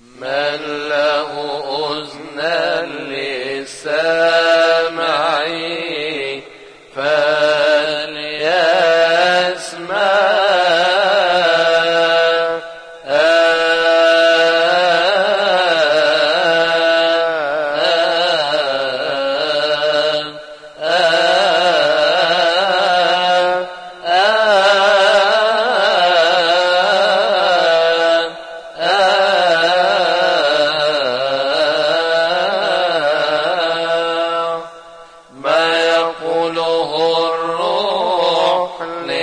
من له أذنان للسامع فليسمع ما يقوله الروح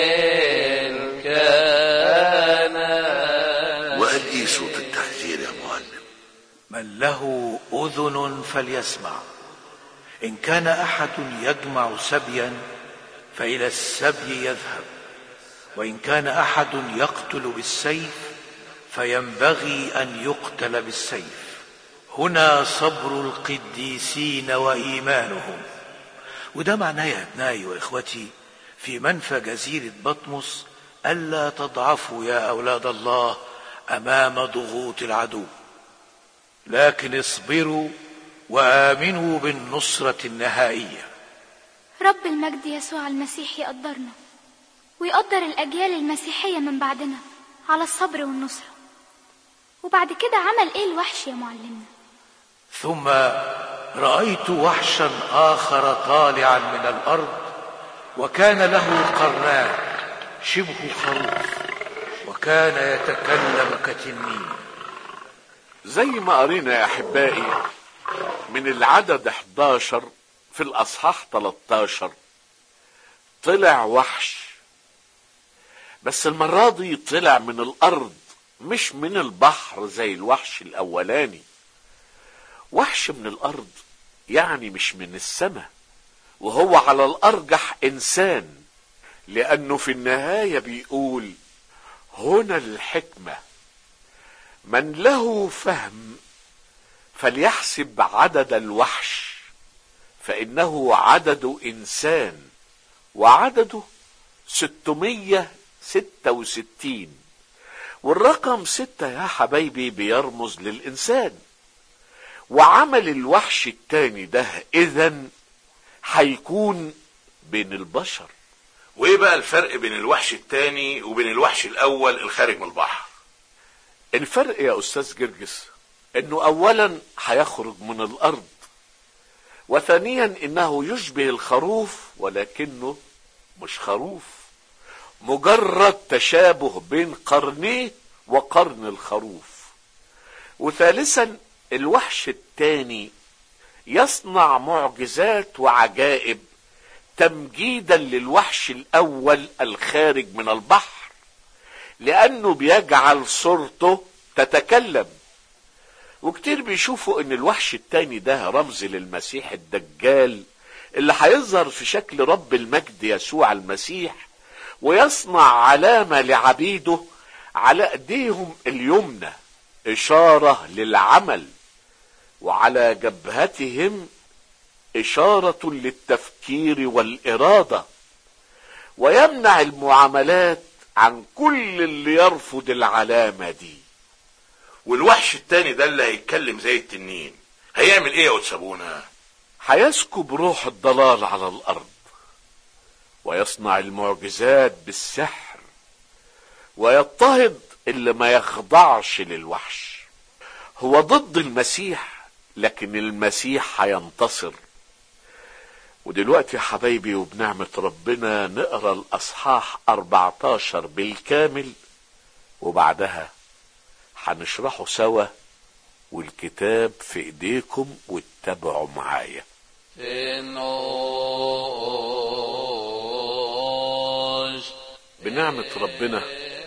للكهنة وقال ايه صوت التحذير يا معلم من له اذن فليسمع ان كان احد يجمع سبيا فالى السبي يذهب وان كان احد يقتل بالسيف فينبغي ان يقتل بالسيف هنا صبر القديسين وايمانهم وده معناه يا ابنائي واخوتي في منفى جزيره بطمس الا تضعفوا يا اولاد الله امام ضغوط العدو لكن اصبروا وامنوا بالنصره النهائيه رب المجد يسوع المسيح يقدرنا ويقدر الأجيال المسيحية من بعدنا على الصبر والنصرة وبعد كده عمل إيه الوحش يا معلمنا ثم رايت وحشا اخر طالعا من الارض وكان له قرنان شبه خروف وكان يتكلم كتنين زي ما قرينا يا احبائي من العدد 11 في الاصحاح 13 طلع وحش بس المرة دي طلع من الارض مش من البحر زي الوحش الاولاني وحش من الارض يعني مش من السماء وهو على الارجح انسان لانه في النهاية بيقول هنا الحكمة من له فهم فليحسب عدد الوحش فإنه عدد إنسان وعدده ستمية ستة وستين والرقم ستة يا حبايبي بيرمز للإنسان وعمل الوحش التاني ده إذا هيكون بين البشر وايه بقى الفرق بين الوحش التاني وبين الوحش الاول الخارج من البحر الفرق يا أستاذ جرجس إنه أولا هيخرج من الأرض وثانيا إنه يشبه الخروف ولكنه مش خروف مجرد تشابه بين قرنيه وقرن الخروف وثالثا الوحش الثاني يصنع معجزات وعجائب تمجيدا للوحش الاول الخارج من البحر لانه بيجعل صورته تتكلم وكتير بيشوفوا ان الوحش التاني ده رمز للمسيح الدجال اللي هيظهر في شكل رب المجد يسوع المسيح ويصنع علامة لعبيده على ايديهم اليمنى اشارة للعمل وعلى جبهتهم اشارة للتفكير والارادة ويمنع المعاملات عن كل اللي يرفض العلامة دي والوحش التاني ده اللي هيتكلم زي التنين هيعمل ايه يا وتسابونا هيسكب روح الضلال على الارض ويصنع المعجزات بالسحر ويضطهد اللي ما يخضعش للوحش هو ضد المسيح لكن المسيح هينتصر ودلوقتي يا حبايبي وبنعمة ربنا نقرا الاصحاح 14 بالكامل وبعدها هنشرحه سوا والكتاب في ايديكم واتبعوا معايا إنوش بنعمة ربنا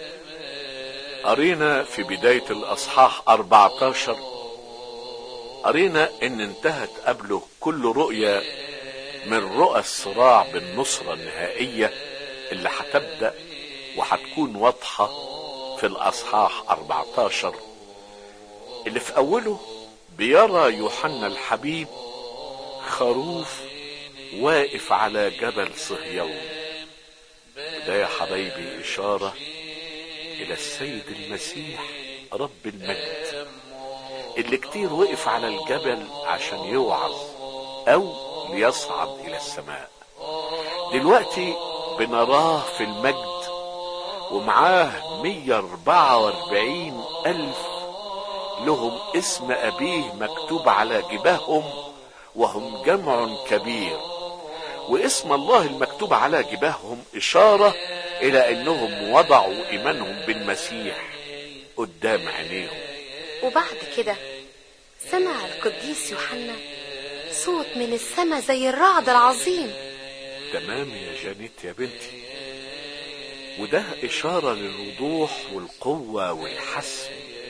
قرينا في بداية الأصحاح 14 قرينا إن انتهت قبله كل رؤية من رؤى الصراع بالنصرة النهائية اللي هتبدأ وهتكون واضحة في الأصحاح 14 اللي في أوله بيرى يوحنا الحبيب خروف واقف على جبل صهيون وده يا حبايبي إشارة إلى السيد المسيح رب المجد اللي كتير وقف على الجبل عشان يوعظ او ليصعد الى السماء دلوقتي بنراه في المجد ومعاه 144 ألف لهم اسم أبيه مكتوب على جباههم وهم جمع كبير واسم الله المكتوب على جباههم إشارة إلى أنهم وضعوا إيمانهم بالمسيح قدام عينيهم وبعد كده سمع القديس يوحنا صوت من السماء زي الرعد العظيم تمام يا جانيت يا بنتي وده إشارة للوضوح والقوة والحسم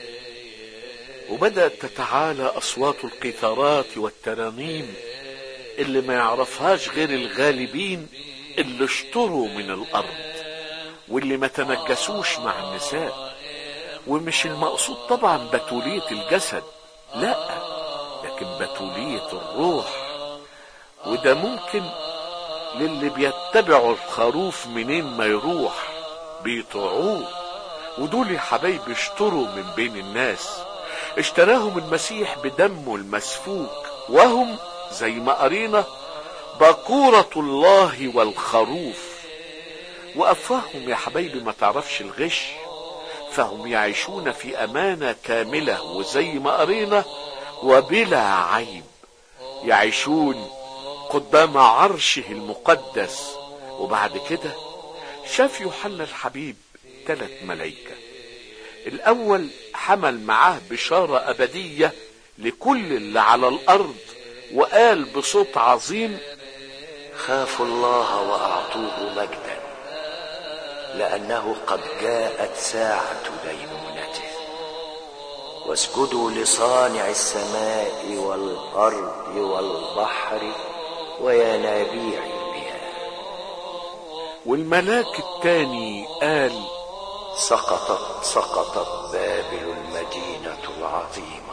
وبدأت تتعالى أصوات القيثارات والترانيم اللي ما يعرفهاش غير الغالبين اللي اشتروا من الأرض واللي ما تنجسوش مع النساء ومش المقصود طبعا بتولية الجسد لا لكن بتولية الروح وده ممكن للي بيتبعوا الخروف منين ما يروح بيطيعوه ودول يا حبايبي اشتروا من بين الناس اشتراهم المسيح بدمه المسفوك وهم زي ما قرينا بقورة الله والخروف وأفواههم يا حبايبي ما تعرفش الغش فهم يعيشون في أمانة كاملة وزي ما قرينا وبلا عيب يعيشون قدام عرشه المقدس وبعد كده شاف يوحنا الحبيب ثلاث ملايكة الأول حمل معاه بشارة أبدية لكل اللي على الأرض وقال بصوت عظيم خافوا الله وأعطوه مجدا لأنه قد جاءت ساعة دينونته واسجدوا لصانع السماء والأرض والبحر وينابيع المياه والملاك التاني قال سقطت سقطت بابل المدينة العظيمة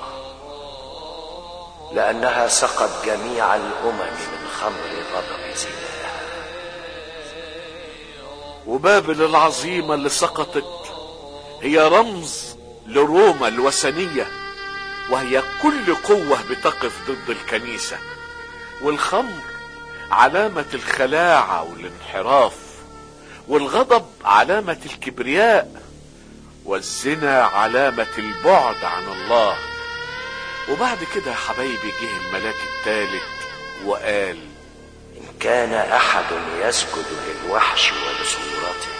لأنها سقت جميع الأمم من خمر غضب زناها وبابل العظيمة اللي سقطت هي رمز لروما الوثنية وهي كل قوة بتقف ضد الكنيسة والخمر علامة الخلاعة والانحراف والغضب علامة الكبرياء والزنا علامة البعد عن الله وبعد كده يا حبايبي جه الملاك الثالث وقال إن كان أحد يسجد للوحش ولصورته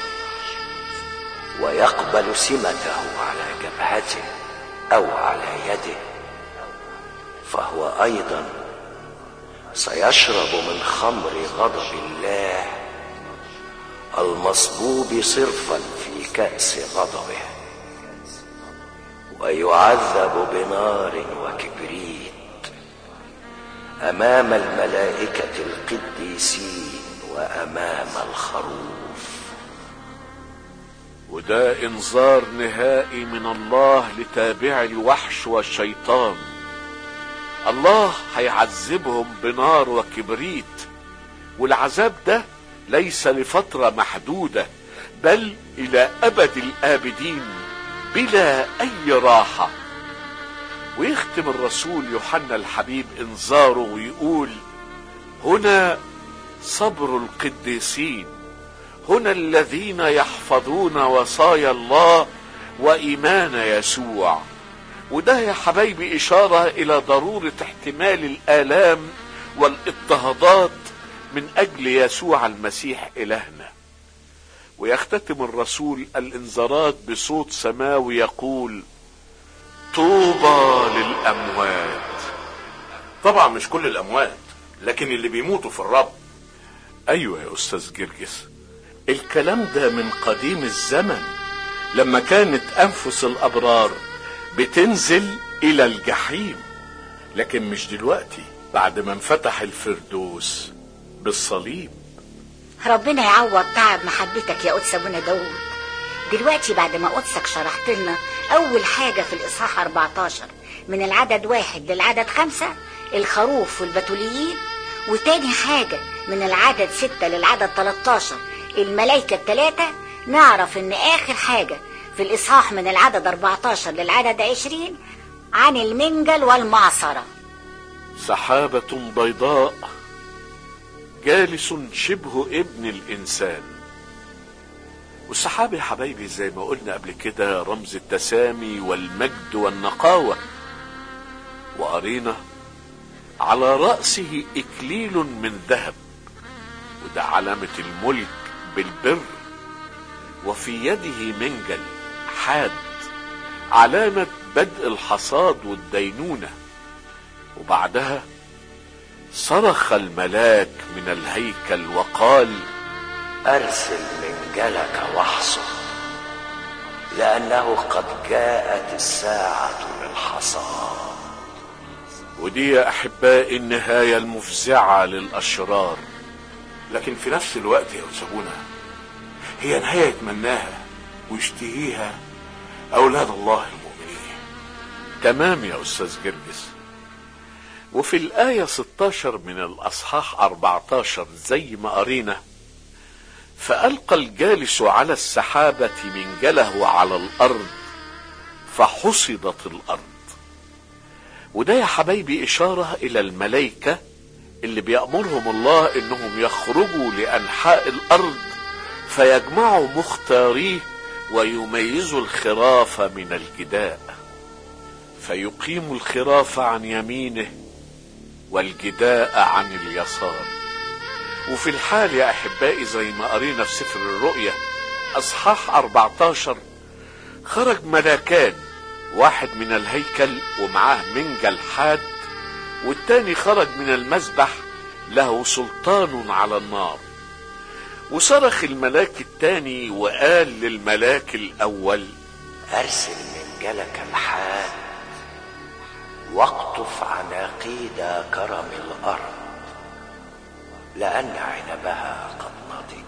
ويقبل سمته على جبهته أو على يده فهو أيضا سيشرب من خمر غضب الله المصبوب صرفا في كأس غضبه ويعذب بنار وكبريت أمام الملائكة القديسين وأمام الخروف وده انذار نهائي من الله لتابع الوحش والشيطان الله هيعذبهم بنار وكبريت والعذاب ده ليس لفترة محدودة بل إلى أبد الآبدين بلا أي راحة ويختم الرسول يوحنا الحبيب انذاره ويقول هنا صبر القديسين هنا الذين يحفظون وصايا الله وإيمان يسوع وده يا حبايبي إشارة إلى ضرورة احتمال الآلام والاضطهادات من أجل يسوع المسيح إلهنا ويختتم الرسول الانذارات بصوت سماوي يقول طوبى للأموات طبعا مش كل الأموات لكن اللي بيموتوا في الرب أيوة يا أستاذ جرجس الكلام ده من قديم الزمن لما كانت أنفس الأبرار بتنزل إلى الجحيم لكن مش دلوقتي بعد ما انفتح الفردوس بالصليب ربنا يعوض تعب محبتك يا قدس ابونا داوود دلوقتي بعد ما قدسك شرحت لنا اول حاجة في الاصحاح 14 من العدد واحد للعدد خمسة الخروف والبتوليين وتاني حاجة من العدد ستة للعدد 13 الملايكة التلاتة نعرف ان اخر حاجة في الاصحاح من العدد 14 للعدد 20 عن المنجل والمعصرة سحابة بيضاء جالس شبه ابن الإنسان والسحاب يا حبايبي زي ما قلنا قبل كده رمز التسامي والمجد والنقاوة وقرينا على رأسه إكليل من ذهب وده علامة الملك بالبر وفي يده منجل حاد علامة بدء الحصاد والدينونة وبعدها صرخ الملاك من الهيكل وقال أرسل منجلك واحصد لأنه قد جاءت الساعة للحصاد ودي يا أحبائي النهاية المفزعة للأشرار لكن في نفس الوقت يا أسابونا هي نهاية يتمناها ويشتهيها أولاد الله المؤمنين تمام يا أستاذ جرجس وفي الآية 16 من الأصحاح 14 زي ما قرينا فألقى الجالس على السحابة منجله على الأرض فحصدت الأرض وده يا حبايبي إشارة إلى الملائكة اللي بيأمرهم الله إنهم يخرجوا لأنحاء الأرض فيجمعوا مختاريه ويميزوا الخراف من الجداء فيقيم الخراف عن يمينه والجداء عن اليسار وفي الحال يا احبائي زي ما قرينا في سفر الرؤيا اصحاح 14 خرج ملاكان واحد من الهيكل ومعاه منجل حاد والتاني خرج من المذبح له سلطان على النار وصرخ الملاك التاني وقال للملاك الاول أرسل منجلك الحاد واقطف عناقيد كرم الأرض لأن عنبها قد نضج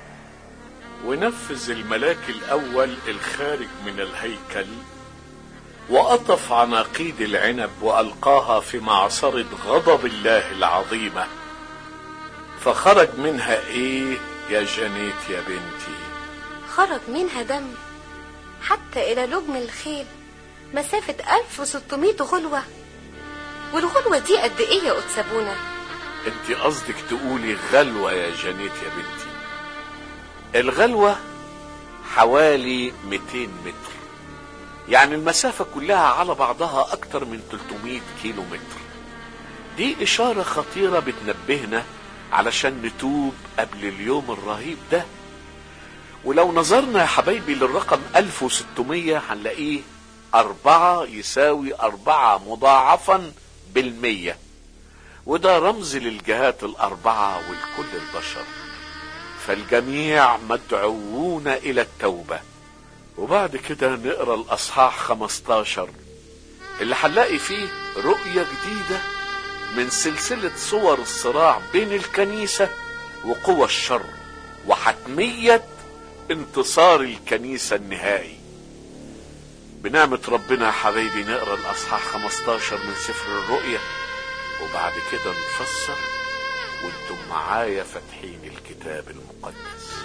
ونفذ الملاك الاول الخارج من الهيكل وقطف عناقيد العنب والقاها في معصرة غضب الله العظيمة فخرج منها ايه يا جنيت يا بنتي خرج منها دم حتى إلى لجم الخيل مسافة 1600 غلوة والغلوة دي قد إيه يا أتسابونا؟ انت قصدك تقولي غلوة يا جنيت يا بنتي الغلوة حوالي 200 متر يعني المسافة كلها على بعضها أكتر من 300 كيلو متر دي إشارة خطيرة بتنبهنا علشان نتوب قبل اليوم الرهيب ده ولو نظرنا يا حبايبي للرقم 1600 هنلاقيه أربعة يساوي أربعة مضاعفا بالمية وده رمز للجهات الأربعة ولكل البشر فالجميع مدعوون إلى التوبة وبعد كده نقرا الأصحاح 15 اللي هنلاقي فيه رؤية جديدة من سلسلة صور الصراع بين الكنيسة وقوى الشر وحتمية انتصار الكنيسة النهائي بنعمة ربنا يا حبايبي نقرا الأصحاح 15 من سفر الرؤيا وبعد كده نفسر وانتم معايا فاتحين الكتاب المقدس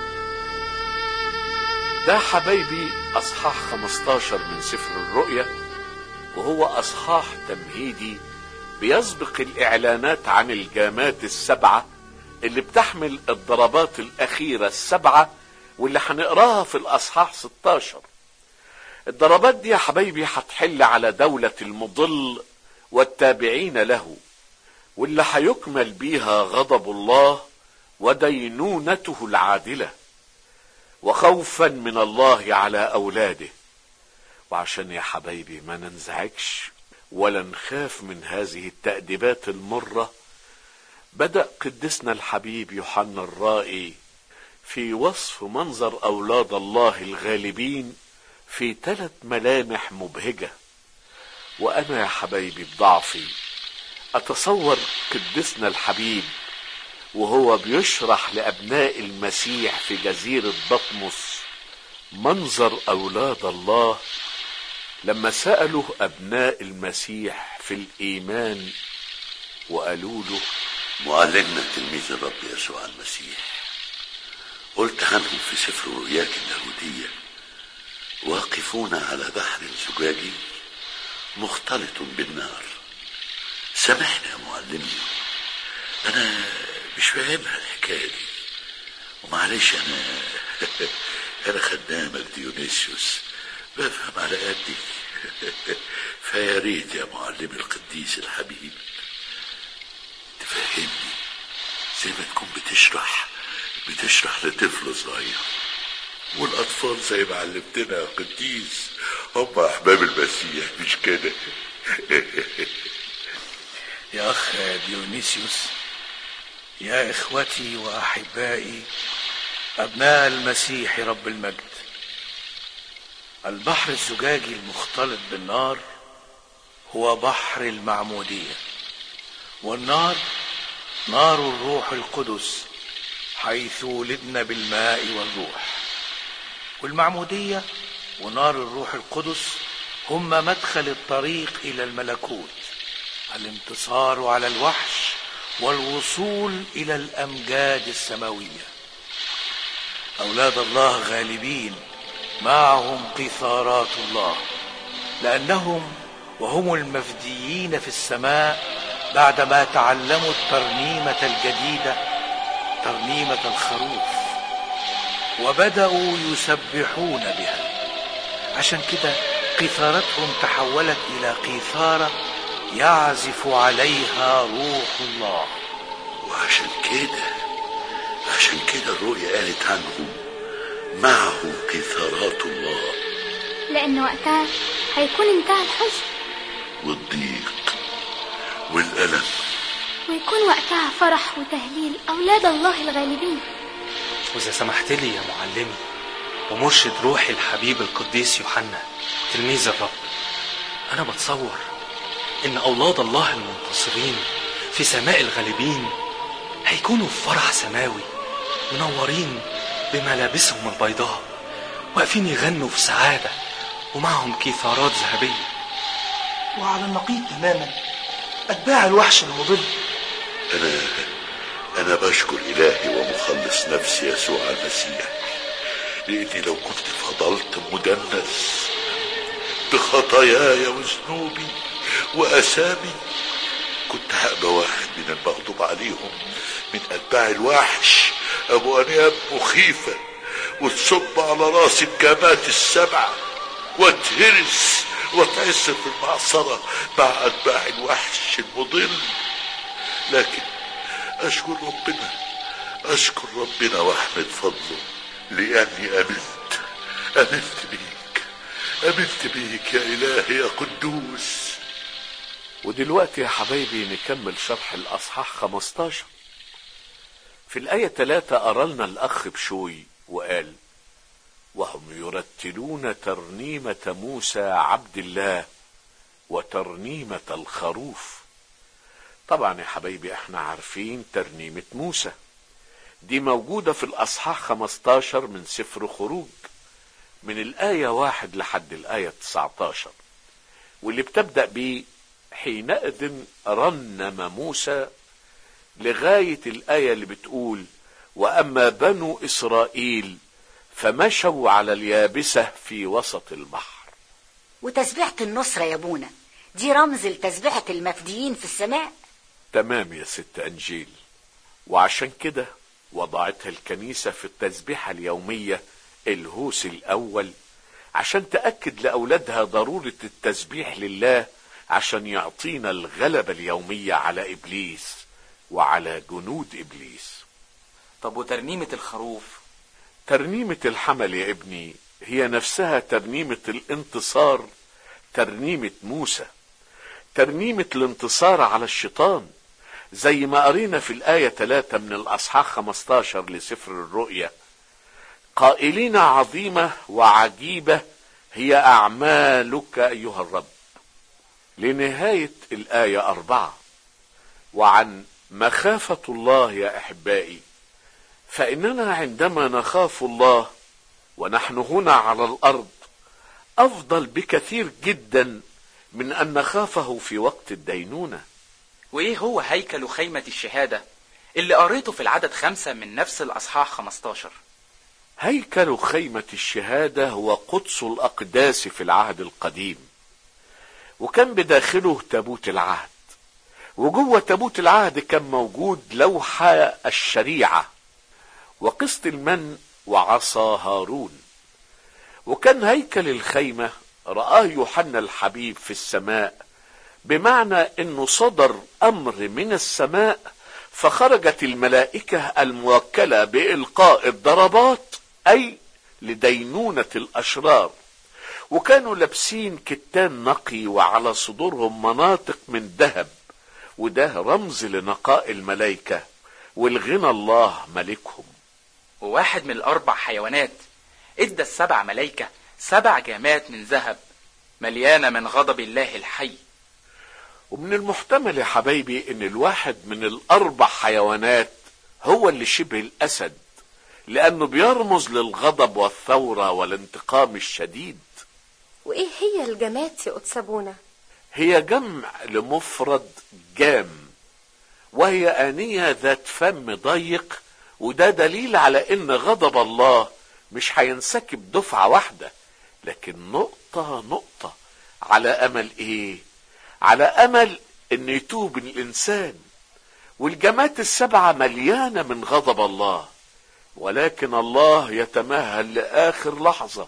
ده حبايبي أصحاح 15 من سفر الرؤيا وهو أصحاح تمهيدي بيسبق الإعلانات عن الجامات السبعة اللي بتحمل الضربات الأخيرة السبعة واللي هنقراها في الأصحاح 16 الضربات دي يا حبايبي هتحل على دولة المضل والتابعين له واللي هيكمل بيها غضب الله ودينونته العادلة وخوفا من الله على أولاده وعشان يا حبايبي ما ننزعجش ولا نخاف من هذه التأديبات المرة بدأ قدسنا الحبيب يوحنا الرائي في وصف منظر أولاد الله الغالبين في ثلاث ملامح مبهجة وأنا يا حبايبي بضعفي أتصور قدسنا الحبيب وهو بيشرح لأبناء المسيح في جزيرة بطمس منظر أولاد الله لما سألوا أبناء المسيح في الإيمان وقالوا له معلمنا تلميذ الرب يسوع المسيح قلت عنهم في سفر رؤياك اليهودية واقفون على بحر زجاجي مختلط بالنار سامحني يا معلمي انا مش فاهمها الحكايه دي ومعلش انا انا خدامك ديونيسيوس بفهم على قدي فيا ريت يا معلم القديس الحبيب تفهمني زي ما تكون بتشرح بتشرح لطفل صغير والاطفال زي ما علمتنا يا قديس هم احباب المسيح مش كده يا أخ ديونيسيوس يا إخوتي وأحبائي أبناء المسيح رب المجد البحر الزجاجي المختلط بالنار هو بحر المعمودية والنار نار الروح القدس حيث ولدنا بالماء والروح والمعمودية ونار الروح القدس هما مدخل الطريق إلى الملكوت الانتصار على الوحش والوصول إلى الأمجاد السماوية أولاد الله غالبين معهم قيثارات الله لأنهم وهم المفديين في السماء بعدما تعلموا الترنيمة الجديدة ترنيمة الخروف وبدأوا يسبحون بها عشان كده قيثارتهم تحولت إلى قيثارة يعزف عليها روح الله وعشان كده عشان كده الرؤيا قالت عنهم معه قيثارات الله لأن وقتها هيكون انتهى الحزن والضيق والألم ويكون وقتها فرح وتهليل أولاد الله الغالبين وإذا سمحت لي يا معلمي ومرشد روحي الحبيب القديس يوحنا تلميذ الرب أنا بتصور إن أولاد الله المنتصرين في سماء الغالبين هيكونوا في فرح سماوي منورين بملابسهم البيضاء واقفين يغنوا في سعادة ومعهم كيثارات ذهبية وعلى النقيض تماما أتباع الوحش المضل أنا أنا بشكر إلهي ومخلص نفسي يسوع المسيح لأني لو كنت فضلت مدنس بخطاياي وذنوبي وأسامي كنت هبقى واحد من المغضوب عليهم من أتباع الوحش أبو أنياب مخيفة وتصب على راسي الجامات السبع واتهرس واتعس في المعصرة مع أتباع الوحش المضل لكن أشكر ربنا أشكر ربنا وأحمد فضله لأني أمنت أمنت بيك أمنت بيك يا إلهي يا قدوس ودلوقتي يا حبايبي نكمل شرح الأصحاح 15 في الآية 3 أرلنا الأخ بشوي وقال وهم يرتلون ترنيمة موسى عبد الله وترنيمة الخروف طبعا يا حبايبي احنا عارفين ترنيمة موسى دي موجودة في الأصحاح 15 من سفر خروج من الآية واحد لحد الآية 19 واللي بتبدأ بيه حينئذ رنم موسى لغاية الآية اللي بتقول وأما بنو إسرائيل فمشوا على اليابسة في وسط البحر وتسبيحة النصرة يا بونا دي رمز لتسبيحة المفديين في السماء تمام يا ست أنجيل وعشان كده وضعتها الكنيسة في التسبيحة اليومية الهوس الأول عشان تأكد لأولادها ضرورة التسبيح لله عشان يعطينا الغلبة اليومية على إبليس وعلى جنود إبليس طب وترنيمة الخروف ترنيمة الحمل يا ابني هي نفسها ترنيمة الانتصار ترنيمة موسى ترنيمة الانتصار على الشيطان زي ما قرينا في الآية 3 من الأصحاح 15 لسفر الرؤيا قائلين عظيمة وعجيبة هي أعمالك أيها الرب لنهاية الآية أربعة وعن مخافة الله يا أحبائي فإننا عندما نخاف الله ونحن هنا على الأرض أفضل بكثير جدا من أن نخافه في وقت الدينونة وإيه هو هيكل خيمة الشهادة اللي قريته في العدد خمسة من نفس الأصحاح 15 هيكل خيمة الشهادة هو قدس الأقداس في العهد القديم وكان بداخله تابوت العهد وجوه تابوت العهد كان موجود لوحة الشريعة وقسط المن وعصا هارون وكان هيكل الخيمة رآه يوحنا الحبيب في السماء بمعنى انه صدر امر من السماء فخرجت الملائكة الموكلة بإلقاء الضربات أي لدينونة الأشرار وكانوا لابسين كتان نقي وعلى صدورهم مناطق من ذهب وده رمز لنقاء الملائكة والغنى الله ملكهم وواحد من الأربع حيوانات ادى السبع ملايكة سبع جامات من ذهب مليانة من غضب الله الحي ومن المحتمل يا حبايبي ان الواحد من الاربع حيوانات هو اللي شبه الاسد لانه بيرمز للغضب والثورة والانتقام الشديد وايه هي الجمات يا قدسبونا هي جمع لمفرد جام وهي آنية ذات فم ضيق وده دليل على ان غضب الله مش هينسكب دفعة واحدة لكن نقطة نقطة على امل ايه على امل ان يتوب الانسان والجمات السبعة مليانة من غضب الله ولكن الله يتمهل لاخر لحظة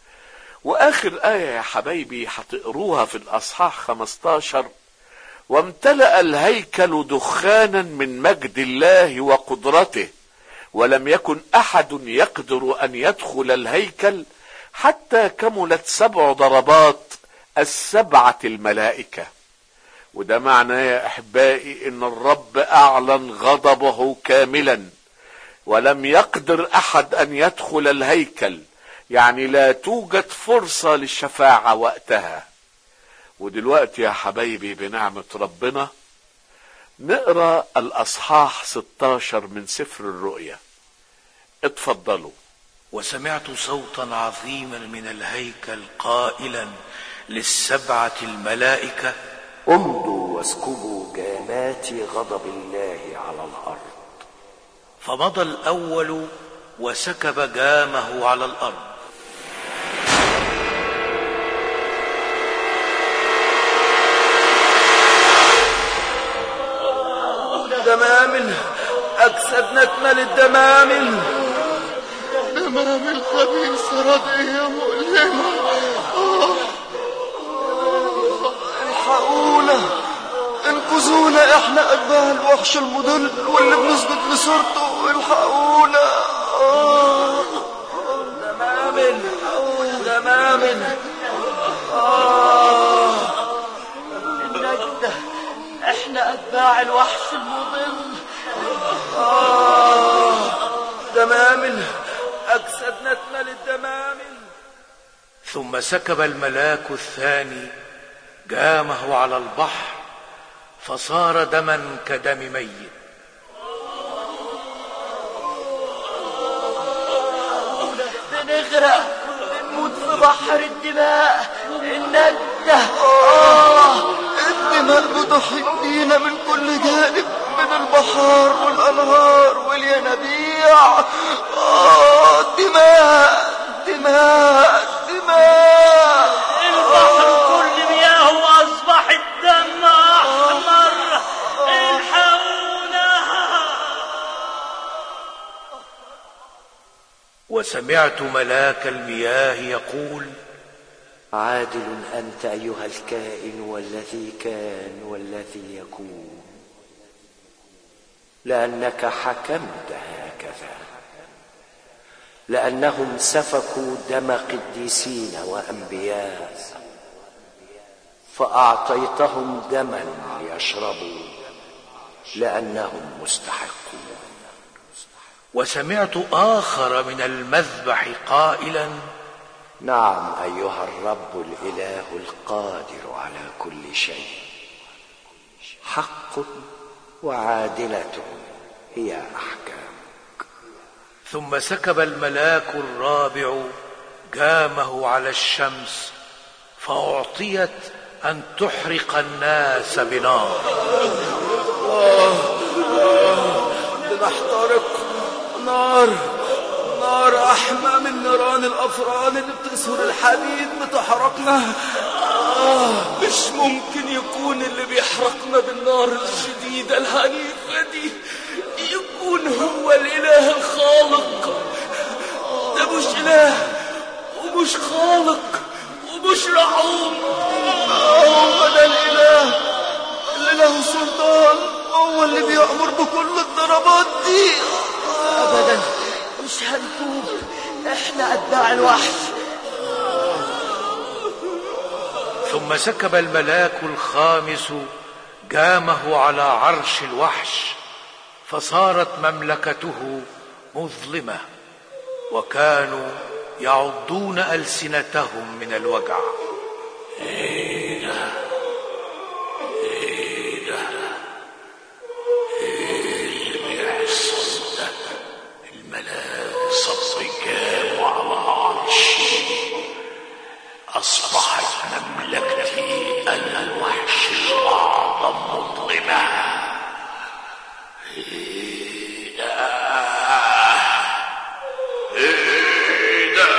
واخر آية يا حبايبي هتقروها في الاصحاح 15 وامتلأ الهيكل دخانا من مجد الله وقدرته ولم يكن احد يقدر ان يدخل الهيكل حتى كملت سبع ضربات السبعة الملائكة وده معناه يا احبائي ان الرب اعلن غضبه كاملا ولم يقدر احد ان يدخل الهيكل يعني لا توجد فرصة للشفاعة وقتها ودلوقتي يا حبايبي بنعمة ربنا نقرا الاصحاح 16 من سفر الرؤيا اتفضلوا وسمعت صوتا عظيما من الهيكل قائلا للسبعة الملائكة امضوا واسكبوا جامات غضب الله على الارض فمضى الأول وسكب جامه على الأرض دمامل أجسادنا اتملت دمامل دمامل خبيثة ردية مؤلمة الحقونا انقذونا احنا اتباع الوحش المضل واللي بنسجد لصورته الحقونا آه. دمامل دمامل آه. النجدة احنا اتباع الوحش المضل آه. دمامل اجسادنا اتملت دمامل ثم سكب الملاك الثاني جامه على البحر فصار دما كدم ميت بنغرق بنموت في بحر الدماء الندة آه الدماء بتحيط بينا من كل جانب من البحار والأنهار والينابيع آه دماء دماء دماء البحر كل مياهه أصبحت دم أحمر الحقونا وسمعت ملاك المياه يقول عادل انت ايها الكائن والذي كان والذي يكون لانك حكمت هكذا لانهم سفكوا دم قديسين وانبياء فاعطيتهم دما ليشربوا لانهم مستحقون وسمعت آخر من المذبح قائلا نعم ايها الرب الاله القادر على كل شيء حق وعادله هي احكام ثم سكب الملاك الرابع جامه على الشمس فأعطيت أن تحرق الناس بنار بنحترق نار نار أحمى من نيران الأفران اللي بتسهر الحديد بتحرقنا مش ممكن يكون اللي بيحرقنا بالنار الشديدة العنيفة دي يكون هو الإله الخالق ده مش إله ومش خالق ومش رحوم هو ده الإله اللي له سلطان هو اللي بيأمر بكل الضربات دي أبدا مش هنتوب احنا أتباع الوحش ثم سكب الملاك الخامس جامه على عرش الوحش فصارت مملكته مظلمه وكانوا يعضون السنتهم من الوجع ايه ده ايه ده ايه اللي بيحصل ده الملاك صف جابوا على عرشي اصبحت مملكتي انا الوحش الاعظم مظلمه ايه ده ايه ده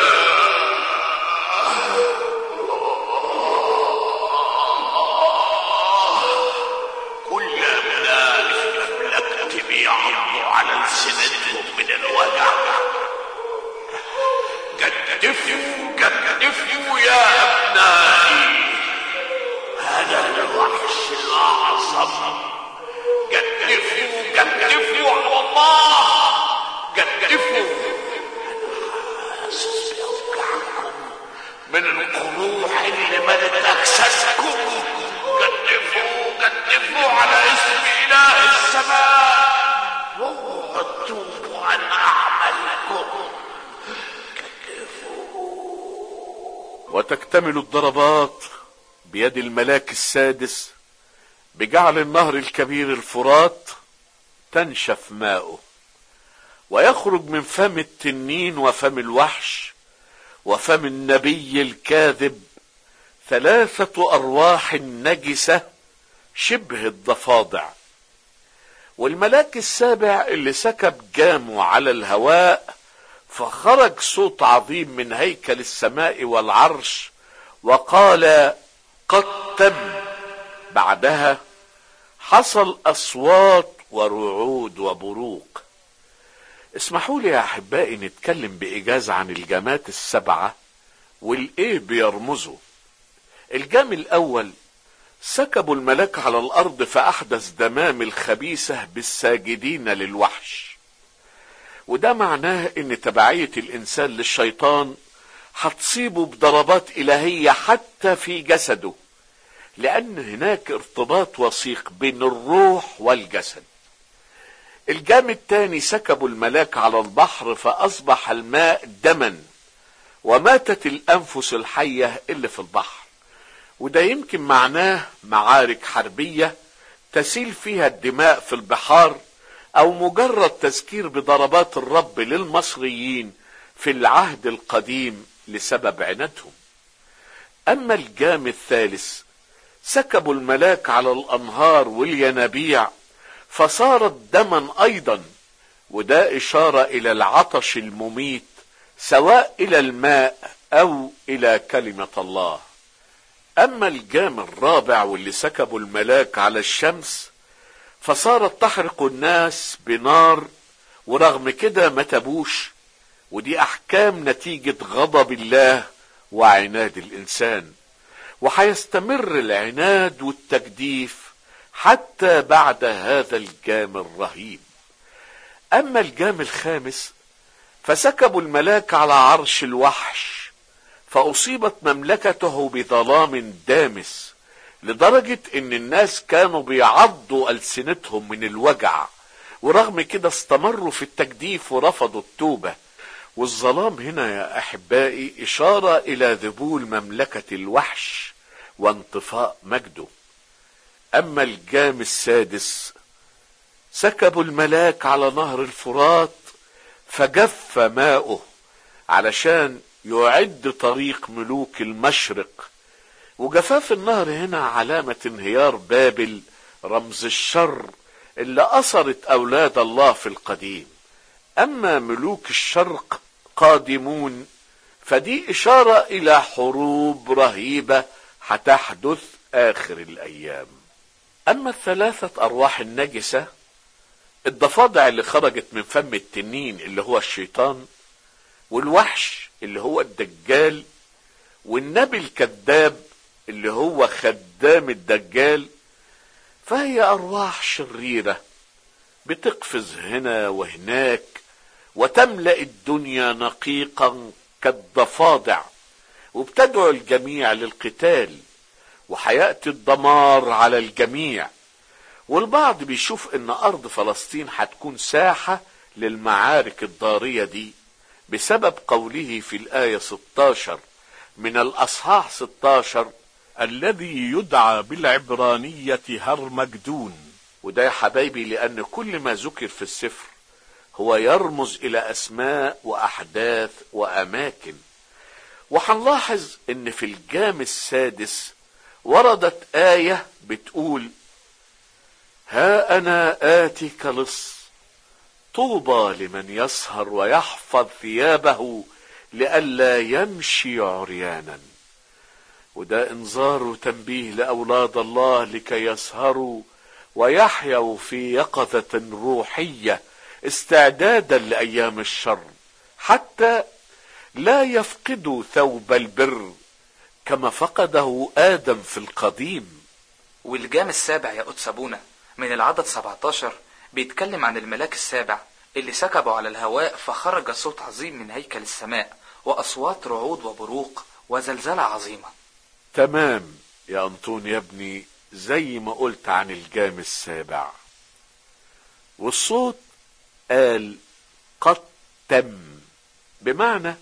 كل أبناء المملكة بيعضوا على ألسنتهم من الوجع جدفوا جدفوا يا أبنائي أنا الوحش الأعظم جدفوا جدفوا على الله جدفوا حاسس بأوجاعكم من القروح اللي ملت أجسادكم جدفوا جدفوا على اسم إله السماء وتوبوا عن أعمالكم وتكتمل الضربات بيد الملاك السادس بجعل النهر الكبير الفرات تنشف ماؤه ويخرج من فم التنين وفم الوحش وفم النبي الكاذب ثلاثة أرواح نجسة شبه الضفادع والملاك السابع اللي سكب جامه على الهواء فخرج صوت عظيم من هيكل السماء والعرش وقال قد تم بعدها حصل اصوات ورعود وبروق اسمحوا لي يا احبائي نتكلم بايجاز عن الجامات السبعه والايه بيرمزوا الجام الاول سكبوا الملاك على الارض فاحدث دمام الخبيثه بالساجدين للوحش وده معناه ان تبعيه الانسان للشيطان هتصيبه بضربات الهيه حتى في جسده لان هناك ارتباط وثيق بين الروح والجسد الجام الثاني سكبوا الملاك على البحر فاصبح الماء دما وماتت الانفس الحيه اللي في البحر وده يمكن معناه معارك حربيه تسيل فيها الدماء في البحار او مجرد تذكير بضربات الرب للمصريين في العهد القديم لسبب عنادهم اما الجام الثالث سكبوا الملاك على الانهار والينابيع فصارت دما ايضا وده اشاره الى العطش المميت سواء الى الماء او الى كلمه الله اما الجام الرابع واللي سكبوا الملاك على الشمس فصارت تحرق الناس بنار ورغم كده ما تبوش ودي احكام نتيجة غضب الله وعناد الانسان وحيستمر العناد والتجديف حتى بعد هذا الجام الرهيب اما الجام الخامس فسكبوا الملاك على عرش الوحش فاصيبت مملكته بظلام دامس لدرجة ان الناس كانوا بيعضوا السنتهم من الوجع ورغم كده استمروا في التجديف ورفضوا التوبة والظلام هنا يا احبائي اشارة الى ذبول مملكة الوحش وانطفاء مجده اما الجام السادس سكبوا الملاك على نهر الفرات فجف ماؤه علشان يعد طريق ملوك المشرق وجفاف النهر هنا علامة انهيار بابل رمز الشر اللي أثرت أولاد الله في القديم أما ملوك الشرق قادمون فدي إشارة إلى حروب رهيبة هتحدث آخر الأيام أما الثلاثة أرواح النجسة الضفادع اللي خرجت من فم التنين اللي هو الشيطان والوحش اللي هو الدجال والنبي الكذاب اللي هو خدام الدجال فهي أرواح شريرة بتقفز هنا وهناك وتملأ الدنيا نقيقا كالضفادع وبتدعو الجميع للقتال وهيأتي الدمار على الجميع والبعض بيشوف ان ارض فلسطين هتكون ساحة للمعارك الضارية دي بسبب قوله في الآية 16 من الأصحاح 16 الذي يدعى بالعبرانية هرمجدون وده يا حبايبي لأن كل ما ذكر في السفر هو يرمز إلى أسماء وأحداث وأماكن وهنلاحظ إن في الجام السادس وردت آية بتقول ها أنا آتيك لص طوبى لمن يسهر ويحفظ ثيابه لئلا يمشي عريانا وده انذار وتنبيه لاولاد الله لكي يسهروا ويحيوا في يقظه روحيه استعدادا لايام الشر حتى لا يفقدوا ثوب البر كما فقده ادم في القديم والجام السابع يا قدس ابونا من العدد 17 بيتكلم عن الملاك السابع اللي سكبوا على الهواء فخرج صوت عظيم من هيكل السماء واصوات رعود وبروق وزلزله عظيمه تمام يا انطون يا ابني زي ما قلت عن الجام السابع والصوت قال قد تم بمعنى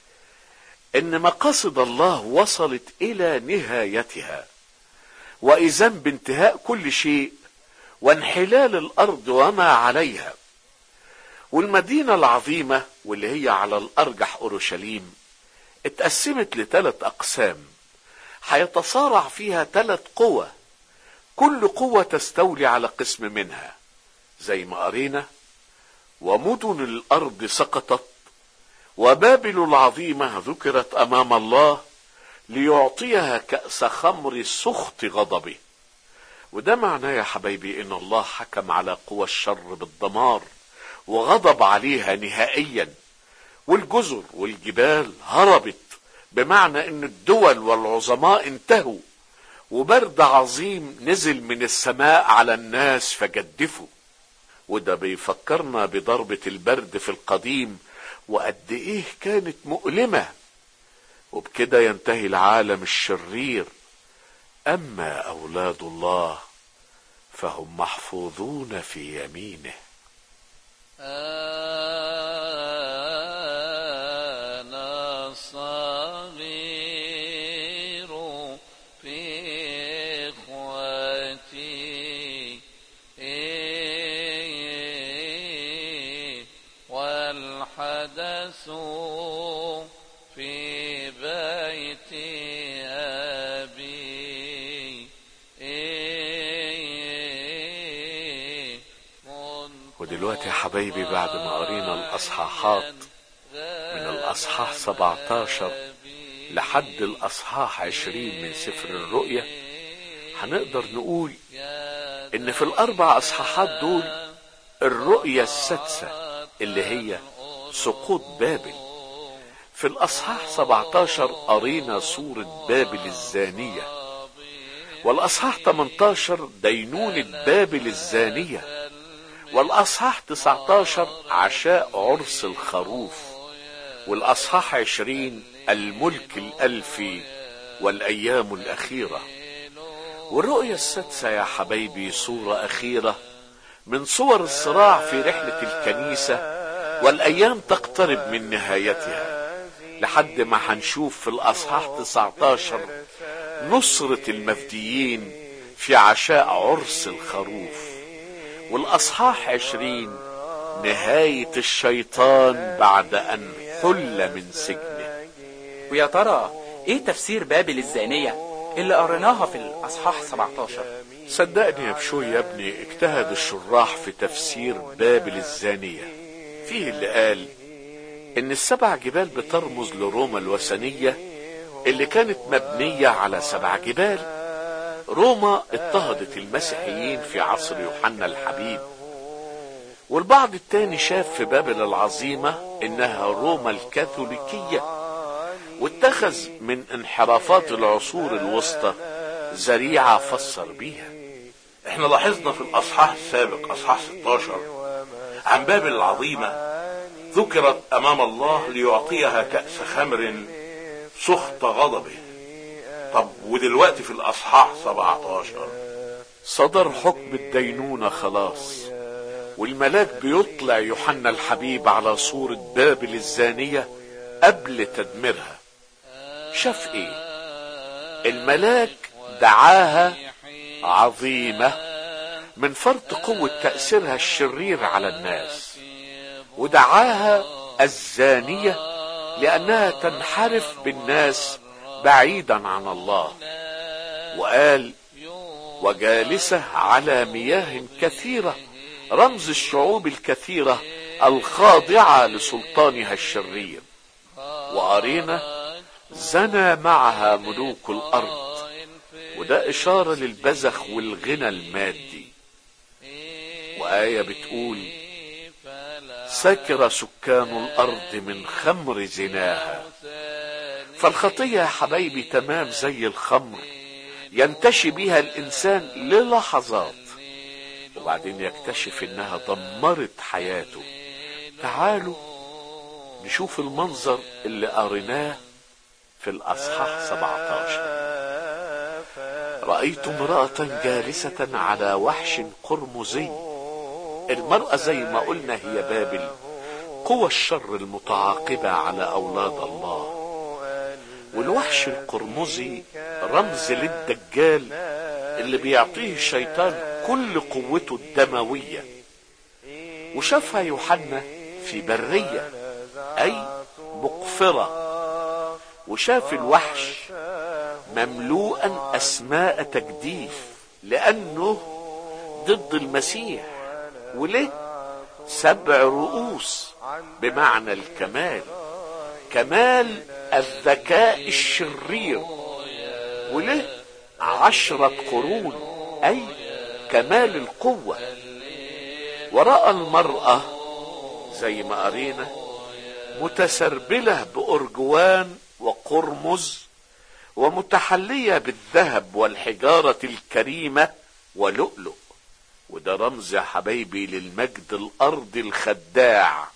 ان مقاصد الله وصلت الى نهايتها واذا بانتهاء كل شيء وانحلال الارض وما عليها والمدينه العظيمه واللي هي على الارجح اورشليم اتقسمت لثلاث اقسام هيتصارع فيها ثلاث قوى كل قوة تستولي على قسم منها زي ما قرينا ومدن الأرض سقطت وبابل العظيمة ذكرت أمام الله ليعطيها كأس خمر سخط غضبه وده معناه يا حبايبي ان الله حكم على قوى الشر بالدمار وغضب عليها نهائيا والجزر والجبال هربت بمعنى ان الدول والعظماء انتهوا وبرد عظيم نزل من السماء على الناس فجدفوا وده بيفكرنا بضربة البرد في القديم وقد ايه كانت مؤلمة وبكده ينتهي العالم الشرير اما اولاد الله فهم محفوظون في يمينه أنا صغير في إخوتي والحدث في بيت أبي ودلوقتي يا حبايبي بعد ما قرينا الاصحاحات من الاصحاح 17 لحد الاصحاح 20 من سفر الرؤيا هنقدر نقول ان في الاربع اصحاحات دول الرؤيا السادسة اللي هي سقوط بابل في الاصحاح 17 قرينا صورة بابل الزانية والاصحاح 18 دينونة بابل الزانية والاصحاح 19 عشاء عرس الخروف والاصحاح 20 الملك الالفي والايام الاخيره والرؤيا السادسه يا حبايبي صوره اخيره من صور الصراع في رحله الكنيسه والايام تقترب من نهايتها لحد ما هنشوف في الاصحاح 19 نصره المفديين في عشاء عرس الخروف والاصحاح عشرين نهاية الشيطان بعد ان حل من سجنه ويا ترى ايه تفسير بابل الزانية اللي قريناها في الاصحاح 17 صدقني يا بشوي يا ابني اجتهد الشراح في تفسير بابل الزانية فيه اللي قال ان السبع جبال بترمز لروما الوثنية اللي كانت مبنية على سبع جبال روما اضطهدت المسيحيين في عصر يوحنا الحبيب والبعض التاني شاف في بابل العظيمة انها روما الكاثوليكية واتخذ من انحرافات العصور الوسطى ذريعة فسر بيها احنا لاحظنا في الاصحاح السابق اصحاح 16 عن بابل العظيمة ذكرت امام الله ليعطيها كأس خمر سخط غضبه طب ودلوقتي في الاصحاح 17 صدر حكم الدينونة خلاص والملاك بيطلع يوحنا الحبيب على صورة بابل الزانية قبل تدميرها شاف ايه الملاك دعاها عظيمة من فرط قوة تأثيرها الشرير على الناس ودعاها الزانية لأنها تنحرف بالناس بعيدا عن الله وقال وجالسة على مياه كثيرة رمز الشعوب الكثيرة الخاضعة لسلطانها الشرير وأرينا زنى معها ملوك الأرض وده إشارة للبذخ والغنى المادي وآية بتقول سكر سكان الأرض من خمر زناها فالخطية يا حبايبي تمام زي الخمر ينتشي بها الإنسان للحظات وبعدين يكتشف إنها دمرت حياته تعالوا نشوف المنظر اللي قريناه في الأصحاح 17 رأيت امرأة جالسة على وحش قرمزي المرأة زي ما قلنا هي بابل قوى الشر المتعاقبة على أولاد الله والوحش القرمزي رمز للدجال اللي بيعطيه الشيطان كل قوته الدموية وشافها يوحنا في برية أي مقفرة وشاف الوحش مملوءا أسماء تجديف لأنه ضد المسيح وليه سبع رؤوس بمعنى الكمال كمال الذكاء الشرير وله عشرة قرون أي كمال القوة ورأى المرأة زي ما قرينا متسربلة بأرجوان وقرمز ومتحلية بالذهب والحجارة الكريمة ولؤلؤ وده رمز يا حبايبي للمجد الأرضي الخداع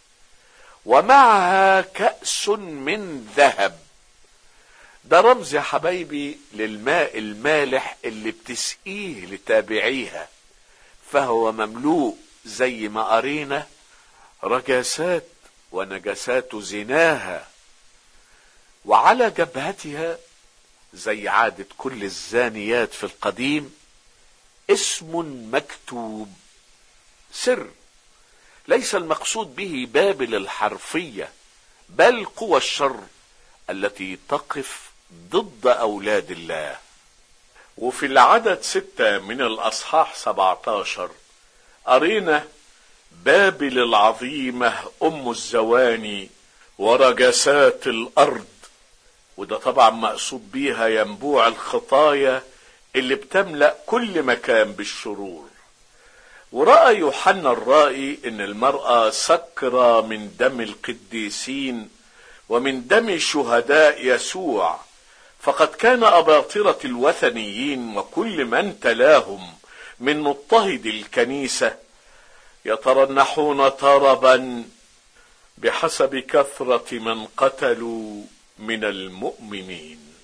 ومعها كأس من ذهب ده رمز يا حبايبي للماء المالح اللي بتسقيه لتابعيها فهو مملوء زي ما قرينا رجاسات ونجسات زناها وعلى جبهتها زي عادة كل الزانيات في القديم اسم مكتوب سر ليس المقصود به بابل الحرفية بل قوى الشر التي تقف ضد أولاد الله وفي العدد ستة من الأصحاح 17 قرينا بابل العظيمة أم الزواني ورجسات الأرض وده طبعا مقصود بيها ينبوع الخطايا اللي بتملأ كل مكان بالشرور ورأى يوحنا الرائي ان المرأة سكرة من دم القديسين ومن دم شهداء يسوع فقد كان أباطرة الوثنيين وكل من تلاهم من مضطهد الكنيسة يترنحون طربا بحسب كثرة من قتلوا من المؤمنين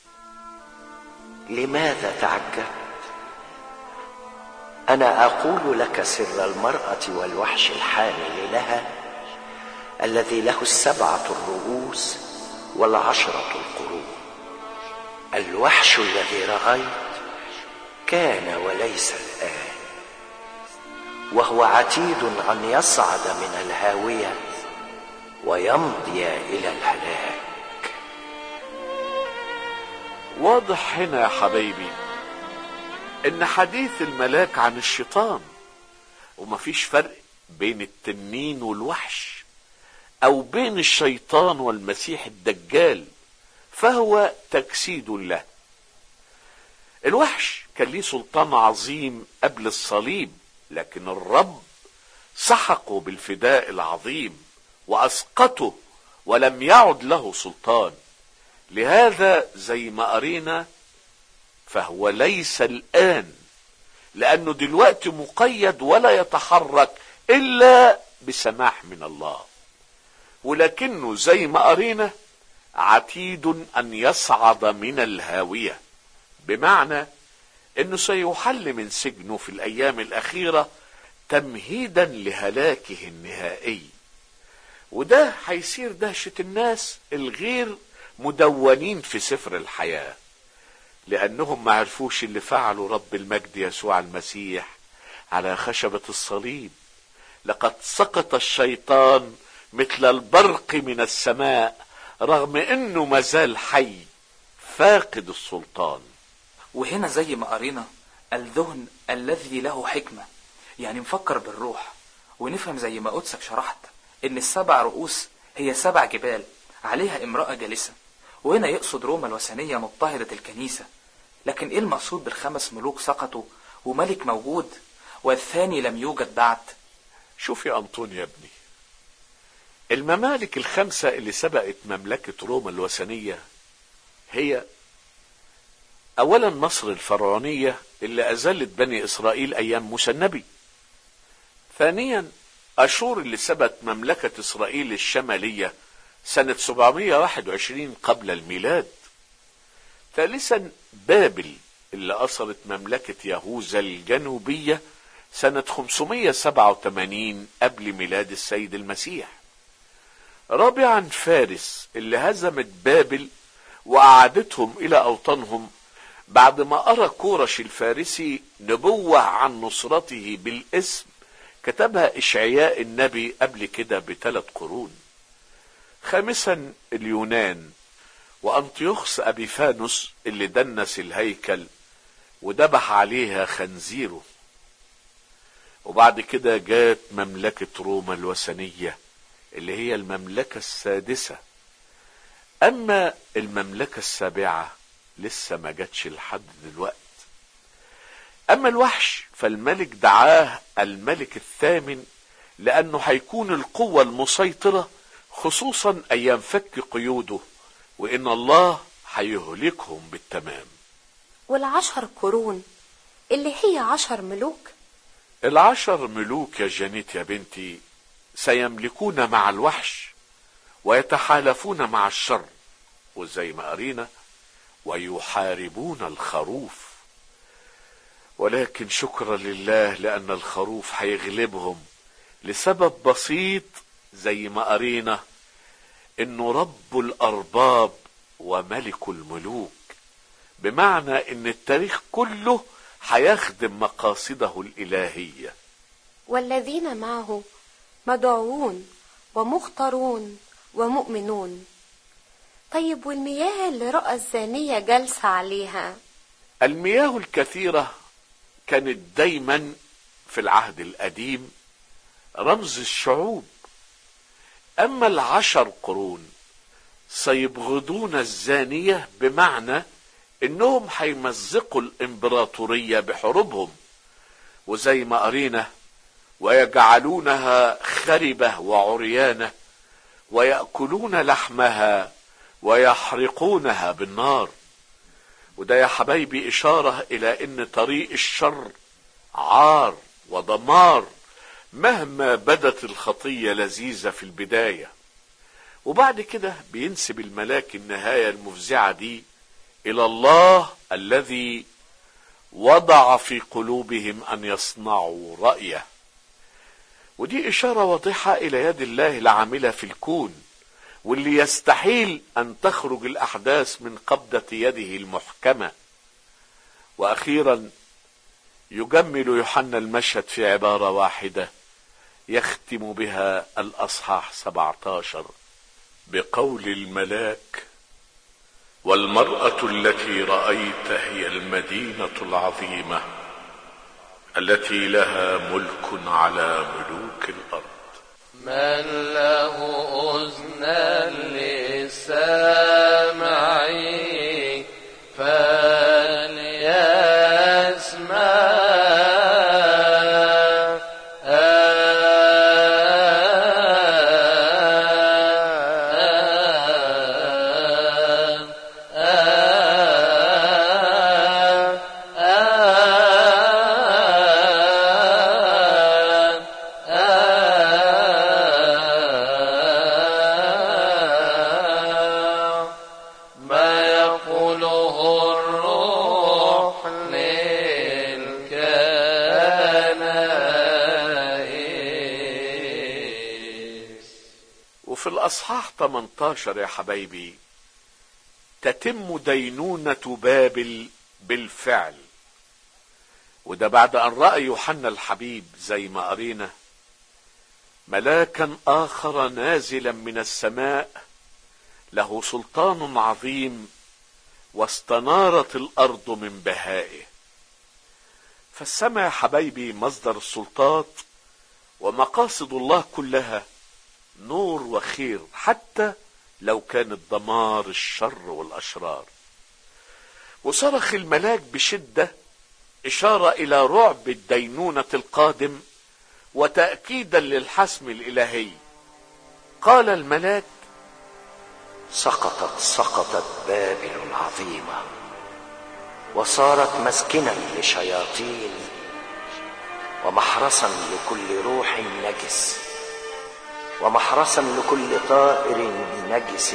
لماذا تعجبت انا اقول لك سر المراه والوحش الحامل لها الذي له السبعه الرؤوس والعشره القرون الوحش الذي رايت كان وليس الان وهو عتيد ان يصعد من الهاويه ويمضي الى الهلاك واضح هنا يا حبايبي ان حديث الملاك عن الشيطان ومفيش فرق بين التنين والوحش او بين الشيطان والمسيح الدجال فهو تجسيد له الوحش كان ليه سلطان عظيم قبل الصليب لكن الرب سحقه بالفداء العظيم واسقطه ولم يعد له سلطان لهذا زي ما قرينا فهو ليس الان لانه دلوقتي مقيد ولا يتحرك الا بسماح من الله ولكنه زي ما قرينا عتيد ان يصعد من الهاويه بمعنى انه سيحل من سجنه في الايام الاخيره تمهيدا لهلاكه النهائي وده هيصير دهشه الناس الغير مدونين في سفر الحياه لانهم ما عرفوش اللي فعله رب المجد يسوع المسيح على خشبه الصليب لقد سقط الشيطان مثل البرق من السماء رغم انه مازال حي فاقد السلطان وهنا زي ما قرينا الذهن الذي له حكمة يعني نفكر بالروح ونفهم زي ما قدسك شرحت ان السبع رؤوس هي سبع جبال عليها امرأة جالسة وهنا يقصد روما الوثنية مضطهدة الكنيسة لكن ايه المقصود بالخمس ملوك سقطوا وملك موجود والثاني لم يوجد بعد شوف يا أنطون يا ابني الممالك الخمسة اللي سبقت مملكة روما الوثنية هي أولا مصر الفرعونية اللي أذلت بني إسرائيل أيام موسى النبي ثانيا أشور اللي سبت مملكة إسرائيل الشمالية سنة 721 قبل الميلاد ثالثا بابل اللي أثرت مملكة يهوذا الجنوبية سنة 587 قبل ميلاد السيد المسيح رابعا فارس اللي هزمت بابل وأعادتهم إلى أوطانهم بعد ما أرى كورش الفارسي نبوة عن نصرته بالاسم كتبها إشعياء النبي قبل كده بثلاث قرون خامسا اليونان وأنطيوخس أبيفانوس اللي دنس الهيكل وذبح عليها خنزيره وبعد كده جات مملكة روما الوثنية اللي هي المملكة السادسة أما المملكة السابعة لسه ما جاتش لحد دلوقت أما الوحش فالملك دعاه الملك الثامن لأنه هيكون القوة المسيطرة خصوصا أيام فك قيوده وإن الله هيهلكهم بالتمام والعشر قرون اللي هي عشر ملوك العشر ملوك يا جانيت يا بنتي سيملكون مع الوحش ويتحالفون مع الشر وزي ما قرينا ويحاربون الخروف ولكن شكرا لله لان الخروف هيغلبهم لسبب بسيط زي ما قرينا انه رب الارباب وملك الملوك بمعنى ان التاريخ كله هيخدم مقاصده الالهيه والذين معه مدعوون ومختارون ومؤمنون طيب والمياه اللي رأى الزانية جالسة عليها المياه الكثيره كانت دايما في العهد القديم رمز الشعوب اما العشر قرون سيبغضون الزانيه بمعنى انهم هيمزقوا الامبراطوريه بحروبهم وزي ما قرينا ويجعلونها خربه وعريانه وياكلون لحمها ويحرقونها بالنار وده يا حبايبي اشاره الى ان طريق الشر عار ودمار مهما بدت الخطيه لذيذه في البدايه وبعد كده بينسب الملاك النهايه المفزعه دي الى الله الذي وضع في قلوبهم ان يصنعوا رايه ودي اشاره واضحه الى يد الله العامله في الكون واللي يستحيل ان تخرج الاحداث من قبضه يده المحكمه واخيرا يجمل يوحنا المشهد في عباره واحده يختم بها الاصحاح 17 بقول الملاك والمراه التي رايت هي المدينه العظيمه التي لها ملك على ملوك الارض من له أذنان لسامع فليسمع ما يقوله الروح للكنائس وفي الأصحاح 18 يا حبايبي تتم دينونة بابل بالفعل وده بعد أن رأى يوحنا الحبيب زي ما قرينا ملاكا آخر نازلا من السماء له سلطان عظيم واستنارت الأرض من بهائه فالسماء يا حبايبي مصدر السلطات ومقاصد الله كلها نور وخير حتى لو كانت دمار الشر والاشرار وصرخ الملاك بشده اشاره الى رعب الدينونه القادم وتاكيدا للحسم الالهي قال الملاك سقطت سقطت بابل العظيمة وصارت مسكنا لشياطين ومحرسا لكل روح نجس ومحرسا لكل طائر نجس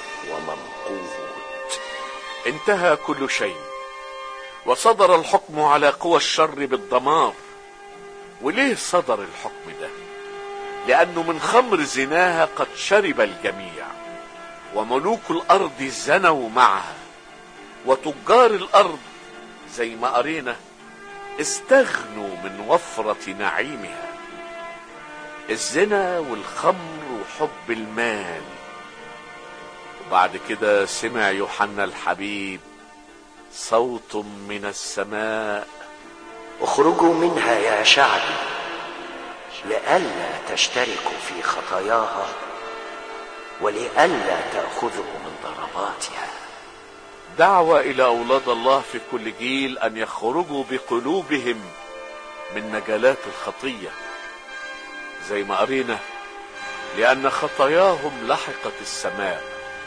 وممقوت انتهى كل شيء وصدر الحكم على قوى الشر بالدمار وليه صدر الحكم ده لانه من خمر زناها قد شرب الجميع وملوك الارض زنوا معها وتجار الارض زي ما قرينا استغنوا من وفرة نعيمها الزنا والخمر وحب المال وبعد كده سمع يوحنا الحبيب صوت من السماء اخرجوا منها يا شعبي لئلا تشتركوا في خطاياها ولئلا تأخذوا من ضرباتها دعوة إلى أولاد الله في كل جيل أن يخرجوا بقلوبهم من مجالات الخطية زي ما قرينا لأن خطاياهم لحقت السماء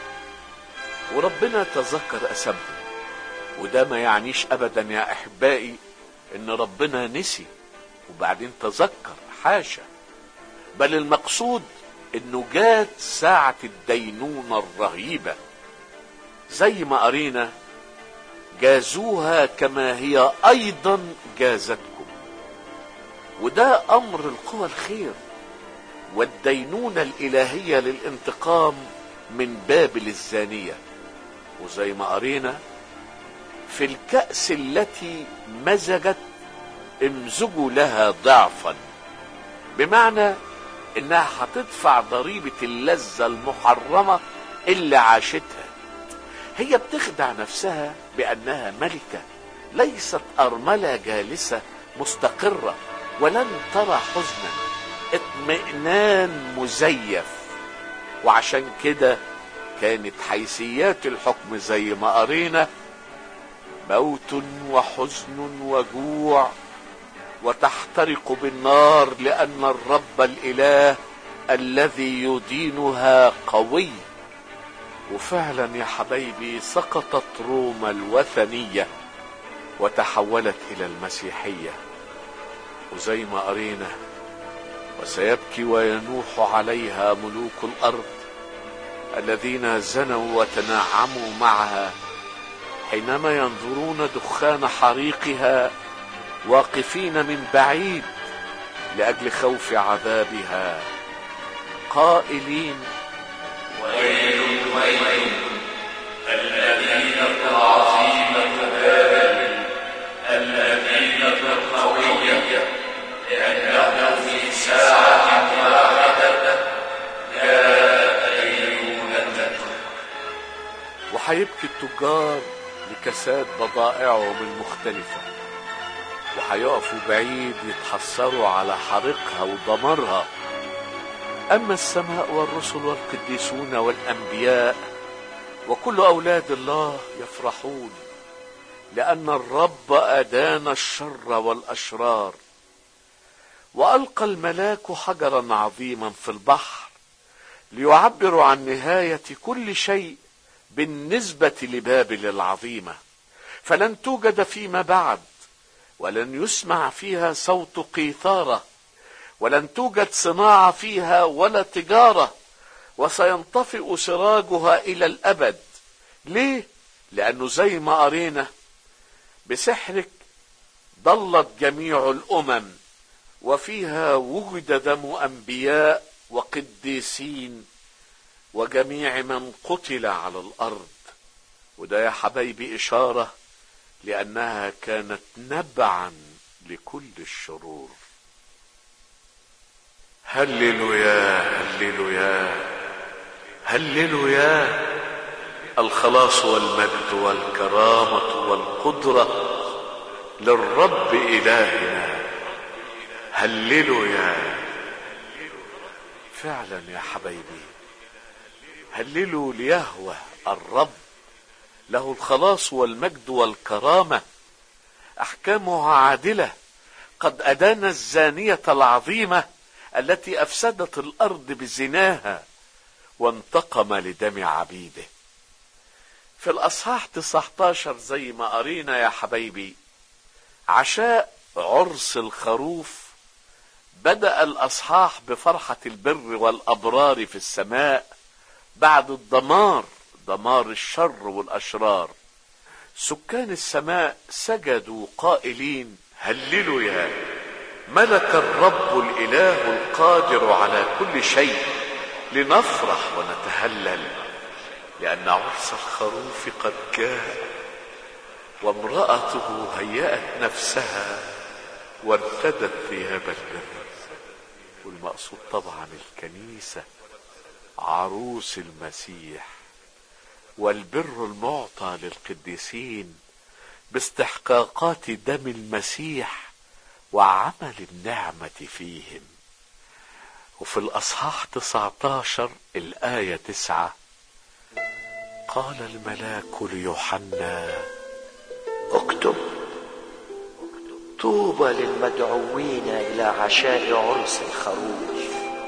وربنا تذكر أسامهم وده ما يعنيش أبدا يا أحبائي إن ربنا نسي وبعدين تذكر حاشا بل المقصود إنه جات ساعة الدينونة الرهيبة زي ما قرينا جازوها كما هي ايضا جازتكم وده امر القوى الخير والدينونة الالهية للانتقام من بابل الزانية وزي ما قرينا في الكأس التي مزجت امزجوا لها ضعفا بمعنى انها هتدفع ضريبة اللذة المحرمة اللي عاشتها هي بتخدع نفسها بانها ملكه ليست ارمله جالسه مستقره ولن ترى حزنا اطمئنان مزيف وعشان كده كانت حيثيات الحكم زي ما قرينا موت وحزن وجوع وتحترق بالنار لان الرب الاله الذي يدينها قوي وفعلا يا حبايبي سقطت روما الوثنية وتحولت إلى المسيحية وزي ما قرينا وسيبكي وينوح عليها ملوك الأرض الذين زنوا وتنعموا معها حينما ينظرون دخان حريقها واقفين من بعيد لأجل خوف عذابها قائلين ويل ويل الذين عظيمة بابل الذين القوية لأنه في ساعة واحدة جاء دينونتكم وهيبكي التجار لكساد بضائعهم المختلفة وهيقفوا بعيد يتحسروا على حريقها ودمارها أما السماء والرسل والقديسون والأنبياء وكل أولاد الله يفرحون لأن الرب أدان الشر والأشرار وألقى الملاك حجرا عظيما في البحر ليعبر عن نهاية كل شيء بالنسبة لبابل العظيمة فلن توجد فيما بعد ولن يسمع فيها صوت قيثارة ولن توجد صناعة فيها ولا تجارة وسينطفئ سراجها إلى الأبد ليه؟ لأنه زي ما قرينا بسحرك ضلت جميع الأمم وفيها وجد دم أنبياء وقديسين وجميع من قتل على الأرض وده يا حبايبي إشارة لأنها كانت نبعا لكل الشرور هللوا يا هللوا يا هللوا يا الخلاص والمجد والكرامة والقدرة للرب إلهنا هللوا يا فعلا يا حبايبي هللوا ليهوه الرب له الخلاص والمجد والكرامة أحكامه عادلة قد أدان الزانية العظيمة التي أفسدت الأرض بزناها وانتقم لدم عبيده في الأصحاح 19 زي ما قرينا يا حبايبي عشاء عرس الخروف بدأ الأصحاح بفرحة البر والأبرار في السماء بعد الدمار دمار الشر والأشرار سكان السماء سجدوا قائلين هللوا يا ملك الرب الإله القادر على كل شيء لنفرح ونتهلل لأن عرس الخروف قد جاء وامرأته هيأت نفسها وارتدت ثياب البر والمقصود طبعا الكنيسة عروس المسيح والبر المعطى للقديسين باستحقاقات دم المسيح وعمل النعمة فيهم وفي الأصحاح 19 الآية 9 قال الملاك ليوحنا اكتب طوبى للمدعوين إلى عشاء عرس الخروف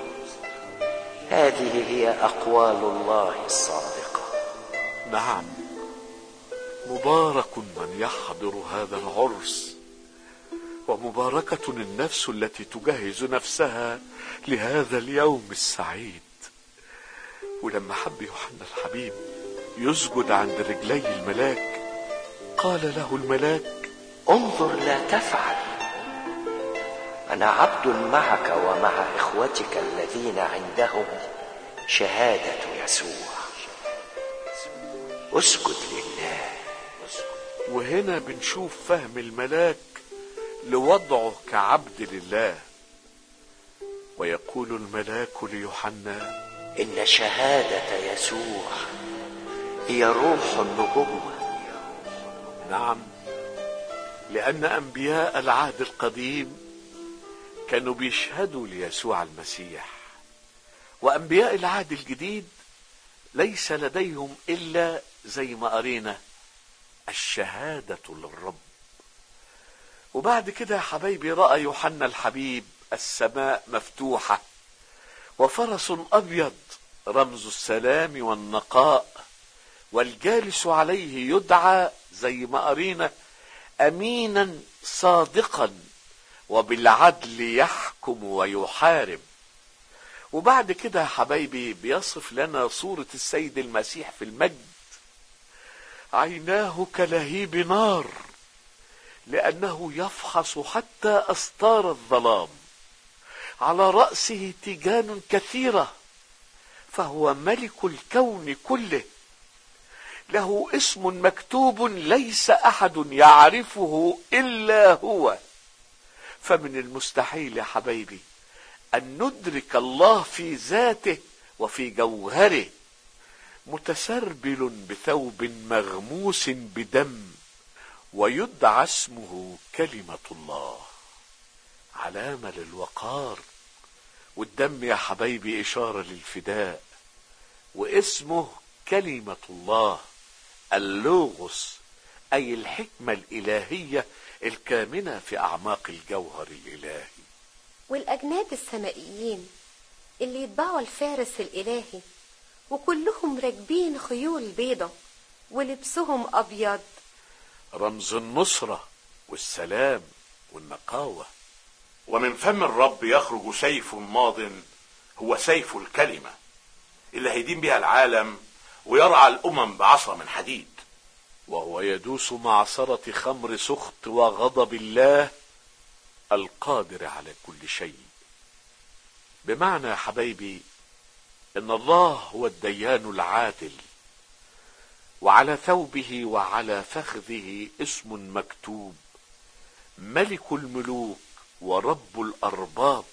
هذه هي أقوال الله الصادقة نعم مبارك من يحضر هذا العرس ومباركة النفس التي تجهز نفسها لهذا اليوم السعيد ولما حب يوحنا الحبيب يسجد عند رجلي الملاك قال له الملاك انظر لا تفعل أنا عبد معك ومع إخوتك الذين عندهم شهادة يسوع اسجد لله وهنا بنشوف فهم الملاك لوضعه كعبد لله ويقول الملاك ليوحنا إن شهادة يسوع هي روح النبوة نعم لأن أنبياء العهد القديم كانوا بيشهدوا ليسوع المسيح وأنبياء العهد الجديد ليس لديهم إلا زي ما قرينا الشهادة للرب وبعد كده يا حبايبي رأى يوحنا الحبيب السماء مفتوحة وفرس أبيض رمز السلام والنقاء والجالس عليه يدعى زي ما قرينا أمينا صادقا وبالعدل يحكم ويحارب وبعد كده يا حبايبي بيصف لنا صورة السيد المسيح في المجد عيناه كلهيب نار لأنه يفحص حتى أستار الظلام على رأسه تيجان كثيرة فهو ملك الكون كله له اسم مكتوب ليس أحد يعرفه إلا هو فمن المستحيل يا حبايبي أن ندرك الله في ذاته وفي جوهره متسربل بثوب مغموس بدم ويدعى اسمه كلمة الله علامة للوقار والدم يا حبايبي إشارة للفداء واسمه كلمة الله اللوغوس أي الحكمة الإلهية الكامنة في أعماق الجوهر الإلهي والأجناد السمائيين اللي يتبعوا الفارس الإلهي وكلهم راكبين خيول بيضة ولبسهم أبيض رمز النصرة والسلام والنقاوة ومن فم الرب يخرج سيف ماض هو سيف الكلمة اللي هيدين بها العالم ويرعى الأمم بعصا من حديد وهو يدوس معصرة خمر سخط وغضب الله القادر على كل شيء بمعنى يا حبايبي ان الله هو الديان العادل وعلى ثوبه وعلى فخذه اسم مكتوب ملك الملوك ورب الارباب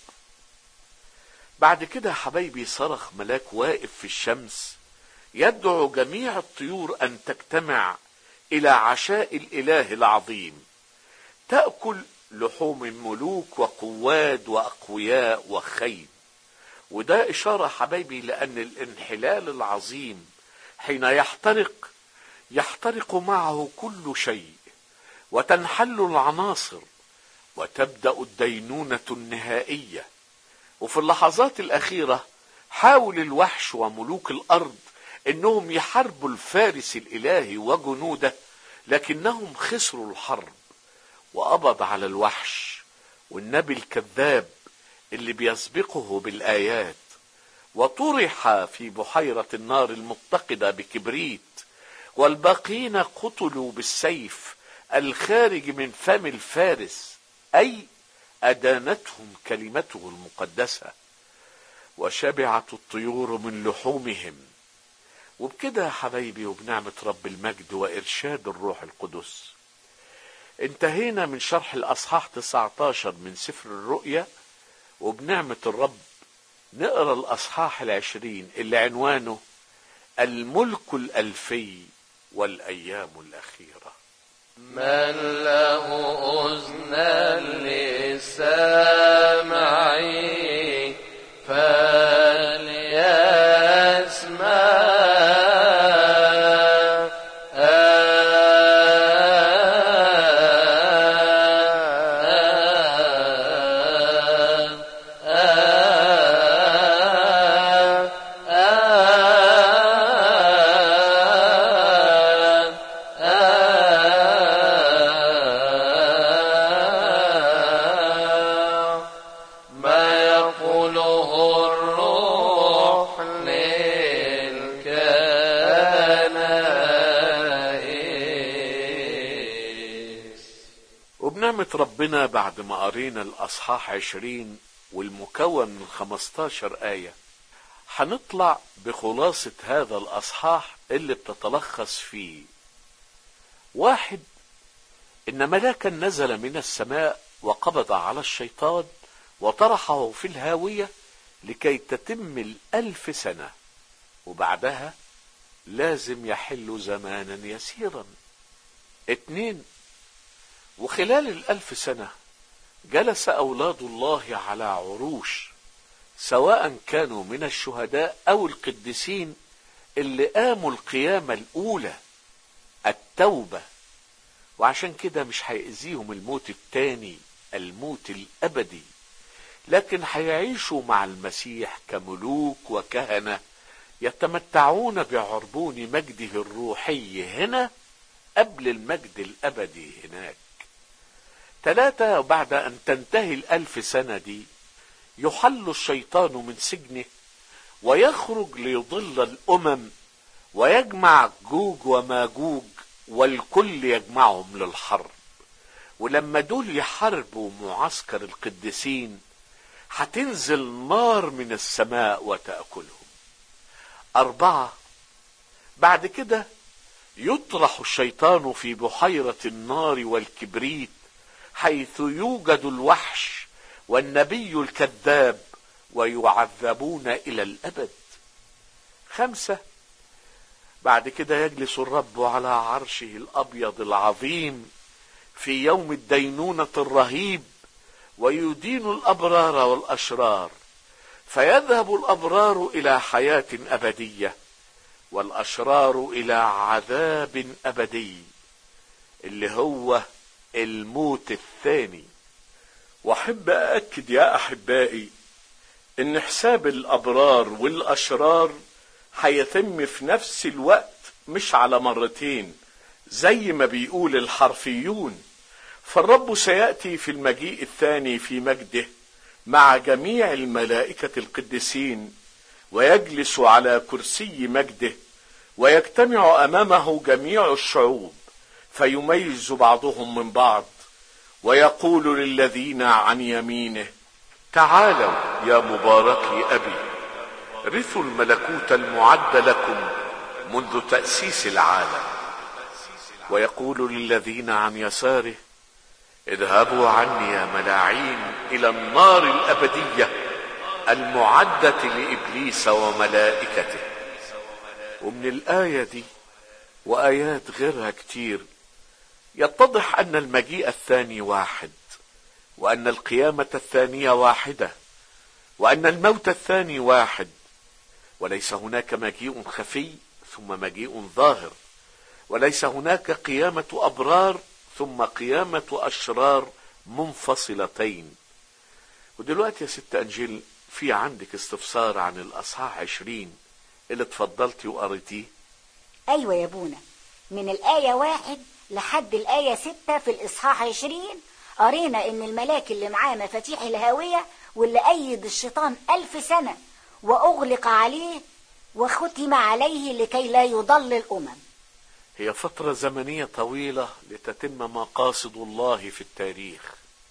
بعد كده يا حبايبي صرخ ملاك واقف في الشمس يدعو جميع الطيور ان تجتمع الى عشاء الاله العظيم تاكل لحوم ملوك وقواد واقوياء وخيل وده اشاره حبايبي لان الانحلال العظيم حين يحترق يحترق معه كل شيء وتنحل العناصر وتبدا الدينونه النهائيه وفي اللحظات الاخيره حاول الوحش وملوك الارض انهم يحاربوا الفارس الالهي وجنوده لكنهم خسروا الحرب وقبض على الوحش والنبي الكذاب اللي بيسبقه بالايات وطرح في بحيره النار المتقده بكبريت والباقين قتلوا بالسيف الخارج من فم الفارس اي ادانتهم كلمته المقدسه وشبعت الطيور من لحومهم وبكده يا حبايبي وبنعمه رب المجد وارشاد الروح القدس انتهينا من شرح الاصحاح 19 من سفر الرؤيا وبنعمه الرب نقرا الاصحاح العشرين اللي عنوانه الملك الالفي والايام الاخيره من له أذنان للسامع فليسمع ما يقوله الروح للكنائس وبنعمة ربنا بعد ما قرينا الأصحاح عشرين والمكون من 15 آية هنطلع بخلاصة هذا الأصحاح اللي بتتلخص فيه واحد إن ملاكا نزل من السماء وقبض على الشيطان وطرحه في الهاوية لكي تتم الألف سنة وبعدها لازم يحل زمانا يسيرا اتنين وخلال الألف سنة جلس أولاد الله على عروش سواء كانوا من الشهداء أو القديسين اللي قاموا القيامة الأولى التوبة وعشان كده مش هيأذيهم الموت التاني الموت الأبدي لكن هيعيشوا مع المسيح كملوك وكهنة يتمتعون بعربون مجده الروحي هنا قبل المجد الأبدي هناك ثلاثة بعد أن تنتهي الألف سنة دي يحل الشيطان من سجنه ويخرج ليضل الأمم ويجمع جوج وماجوج والكل يجمعهم للحرب ولما دول يحاربوا معسكر القديسين هتنزل نار من السماء وتأكلهم أربعة بعد كده يطرح الشيطان في بحيرة النار والكبريت حيث يوجد الوحش والنبي الكذاب ويعذبون إلى الأبد خمسة بعد كده يجلس الرب على عرشه الأبيض العظيم في يوم الدينونة الرهيب ويدين الأبرار والأشرار فيذهب الأبرار إلى حياة أبدية والاشرار الى عذاب ابدي اللي هو الموت الثاني واحب ااكد يا احبائي ان حساب الابرار والاشرار هيتم في نفس الوقت مش على مرتين زي ما بيقول الحرفيون فالرب سياتي في المجيء الثاني في مجده مع جميع الملائكه القديسين ويجلس على كرسي مجده ويجتمع امامه جميع الشعوب فيميز بعضهم من بعض ويقول للذين عن يمينه تعالوا يا مباركي ابي رثوا الملكوت المعد لكم منذ تاسيس العالم ويقول للذين عن يساره اذهبوا عني يا ملاعين الى النار الابديه المعده لابليس وملائكته ومن الايه دي وايات غيرها كتير يتضح ان المجيء الثاني واحد وان القيامه الثانيه واحده وان الموت الثاني واحد وليس هناك مجيء خفي ثم مجيء ظاهر وليس هناك قيامه ابرار ثم قيامه اشرار منفصلتين ودلوقتي يا ست انجيل في عندك استفسار عن الاصحاح عشرين اللي اتفضلتي وقريتيه ايوه يا بونا من الايه واحد لحد الايه ستة في الاصحاح عشرين قرينا ان الملاك اللي معاه مفاتيح الهاويه واللي ايد الشيطان الف سنه واغلق عليه وختم عليه لكي لا يضل الامم هي فترة زمنية طويلة لتتم مقاصد الله في التاريخ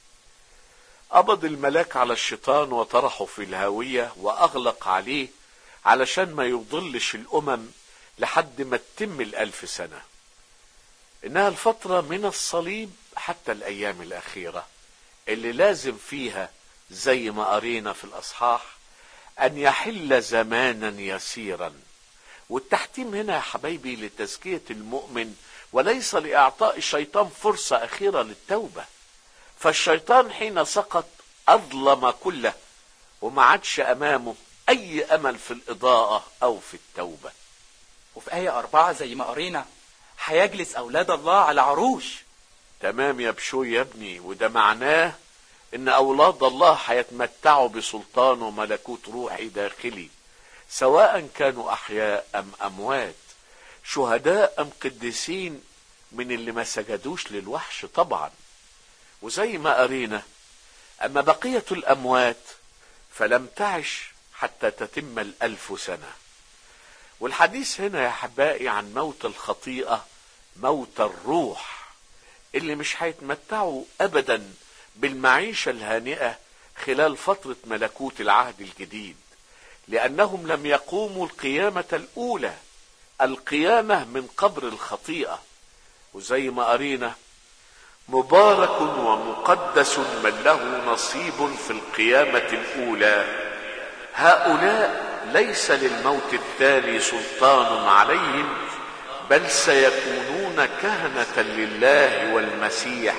قبض الملاك على الشيطان وطرحه في الهاوية وأغلق عليه علشان ما يضلش الأمم لحد ما تتم الألف سنة إنها الفترة من الصليب حتى الأيام الأخيرة اللي لازم فيها زي ما قرينا في الأصحاح أن يحل زمانا يسيرا والتحتيم هنا يا حبايبي لتزكية المؤمن وليس لإعطاء الشيطان فرصة أخيرة للتوبة فالشيطان حين سقط أظلم كله وما عادش أمامه أي أمل في الإضاءة أو في التوبة وفي آية أربعة زي ما قرينا هيجلس أولاد الله على عروش تمام يا بشوي يا ابني وده معناه ان اولاد الله هيتمتعوا بسلطان وملكوت روحي داخلي سواء كانوا احياء ام اموات شهداء ام قديسين من اللي ما سجدوش للوحش طبعا وزي ما قرينا اما بقيه الاموات فلم تعش حتى تتم الالف سنه والحديث هنا يا حبائي عن موت الخطيئه موت الروح اللي مش هيتمتعوا ابدا بالمعيشه الهانئه خلال فتره ملكوت العهد الجديد لانهم لم يقوموا القيامه الاولى القيامه من قبر الخطيئه وزي ما قرينا مبارك ومقدس من له نصيب في القيامه الاولى هؤلاء ليس للموت الثاني سلطان عليهم بل سيكونون كهنه لله والمسيح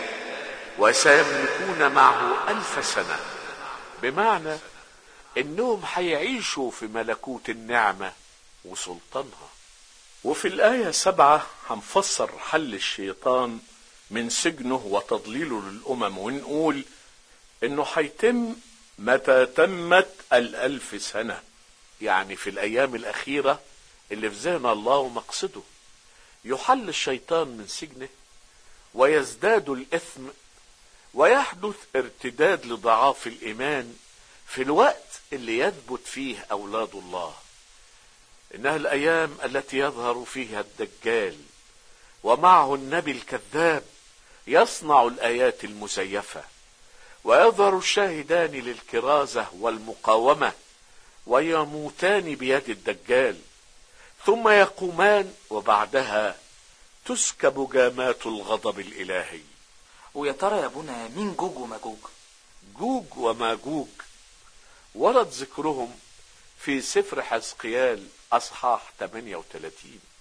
وسيملكون معه الف سنه بمعنى انهم هيعيشوا في ملكوت النعمه وسلطانها وفي الايه سبعه هنفسر حل الشيطان من سجنه وتضليله للامم ونقول انه هيتم متى تمت الالف سنه يعني في الايام الاخيره اللي في ذهن الله ومقصده يحل الشيطان من سجنه ويزداد الاثم ويحدث ارتداد لضعاف الايمان في الوقت اللي يثبت فيه اولاد الله انها الايام التي يظهر فيها الدجال ومعه النبي الكذاب يصنع الايات المزيفه ويظهر الشاهدان للكرازه والمقاومه ويموتان بيد الدجال ثم يقومان وبعدها تسكب جامات الغضب الالهي ويا ترى يا ابونا مين جوج وماجوج جوج وماجوج ورد ذكرهم في سفر حزقيال اصحاح 38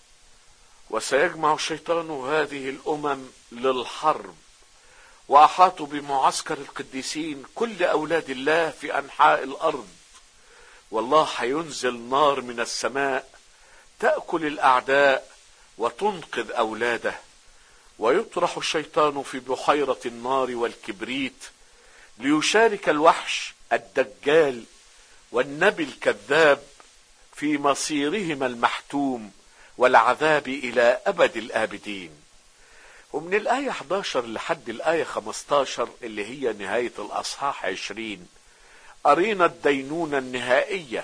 وسيجمع الشيطان هذه الامم للحرب واحاطوا بمعسكر القديسين كل اولاد الله في انحاء الارض والله هينزل نار من السماء تأكل الأعداء وتنقذ أولاده ويطرح الشيطان في بحيرة النار والكبريت ليشارك الوحش الدجال والنبي الكذاب في مصيرهما المحتوم والعذاب إلى أبد الآبدين ومن الآية 11 لحد الآية 15 اللي هي نهاية الأصحاح 20 أرينا الدينونة النهائية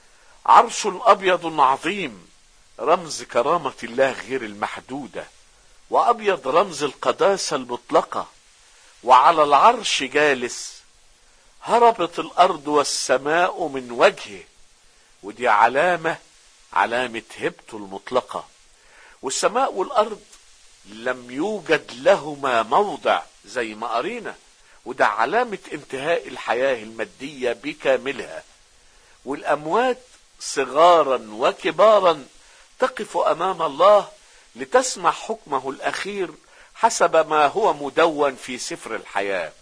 عرش أبيض عظيم رمز كرامة الله غير المحدودة وأبيض رمز القداسة المطلقة وعلى العرش جالس هربت الأرض والسماء من وجهه ودي علامة علامة هبته المطلقة والسماء والأرض لم يوجد لهما موضع زي ما قرينا وده علامة انتهاء الحياة المادية بكاملها والأموات صغارا وكبارا تقف أمام الله لتسمع حكمه الأخير حسب ما هو مدون في سفر الحياة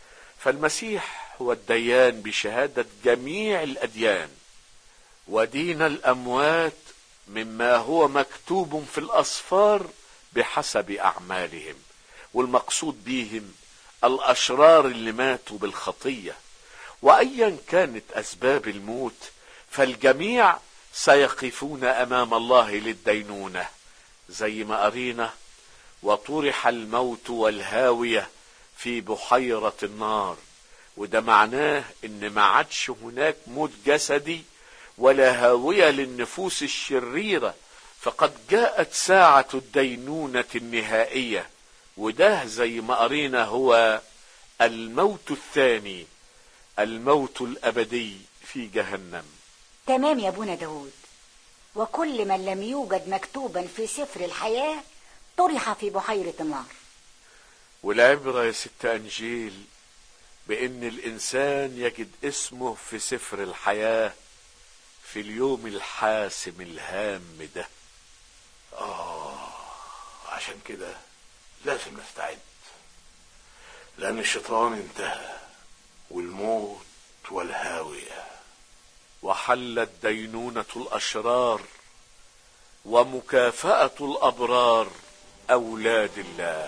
فالمسيح هو الديان بشهادة جميع الأديان ودين الأموات مما هو مكتوب في الأصفار بحسب أعمالهم والمقصود بهم الأشرار اللي ماتوا بالخطية وأيا كانت أسباب الموت فالجميع سيقفون أمام الله للدينونة زي ما قرينا وطرح الموت والهاوية في بحيرة النار وده معناه ان ما عادش هناك موت جسدي ولا هاوية للنفوس الشريرة فقد جاءت ساعة الدينونة النهائية وده زي ما قرينا هو الموت الثاني الموت الأبدي في جهنم تمام يا ابونا داود وكل من لم يوجد مكتوبا في سفر الحياة طرح في بحيرة النار والعبرة يا ست أنجيل بأن الإنسان يجد اسمه في سفر الحياة في اليوم الحاسم الهام ده آه عشان كده لازم نستعد لأن الشيطان انتهى والموت والهاوية وحلت دينونة الأشرار ومكافأة الأبرار أولاد الله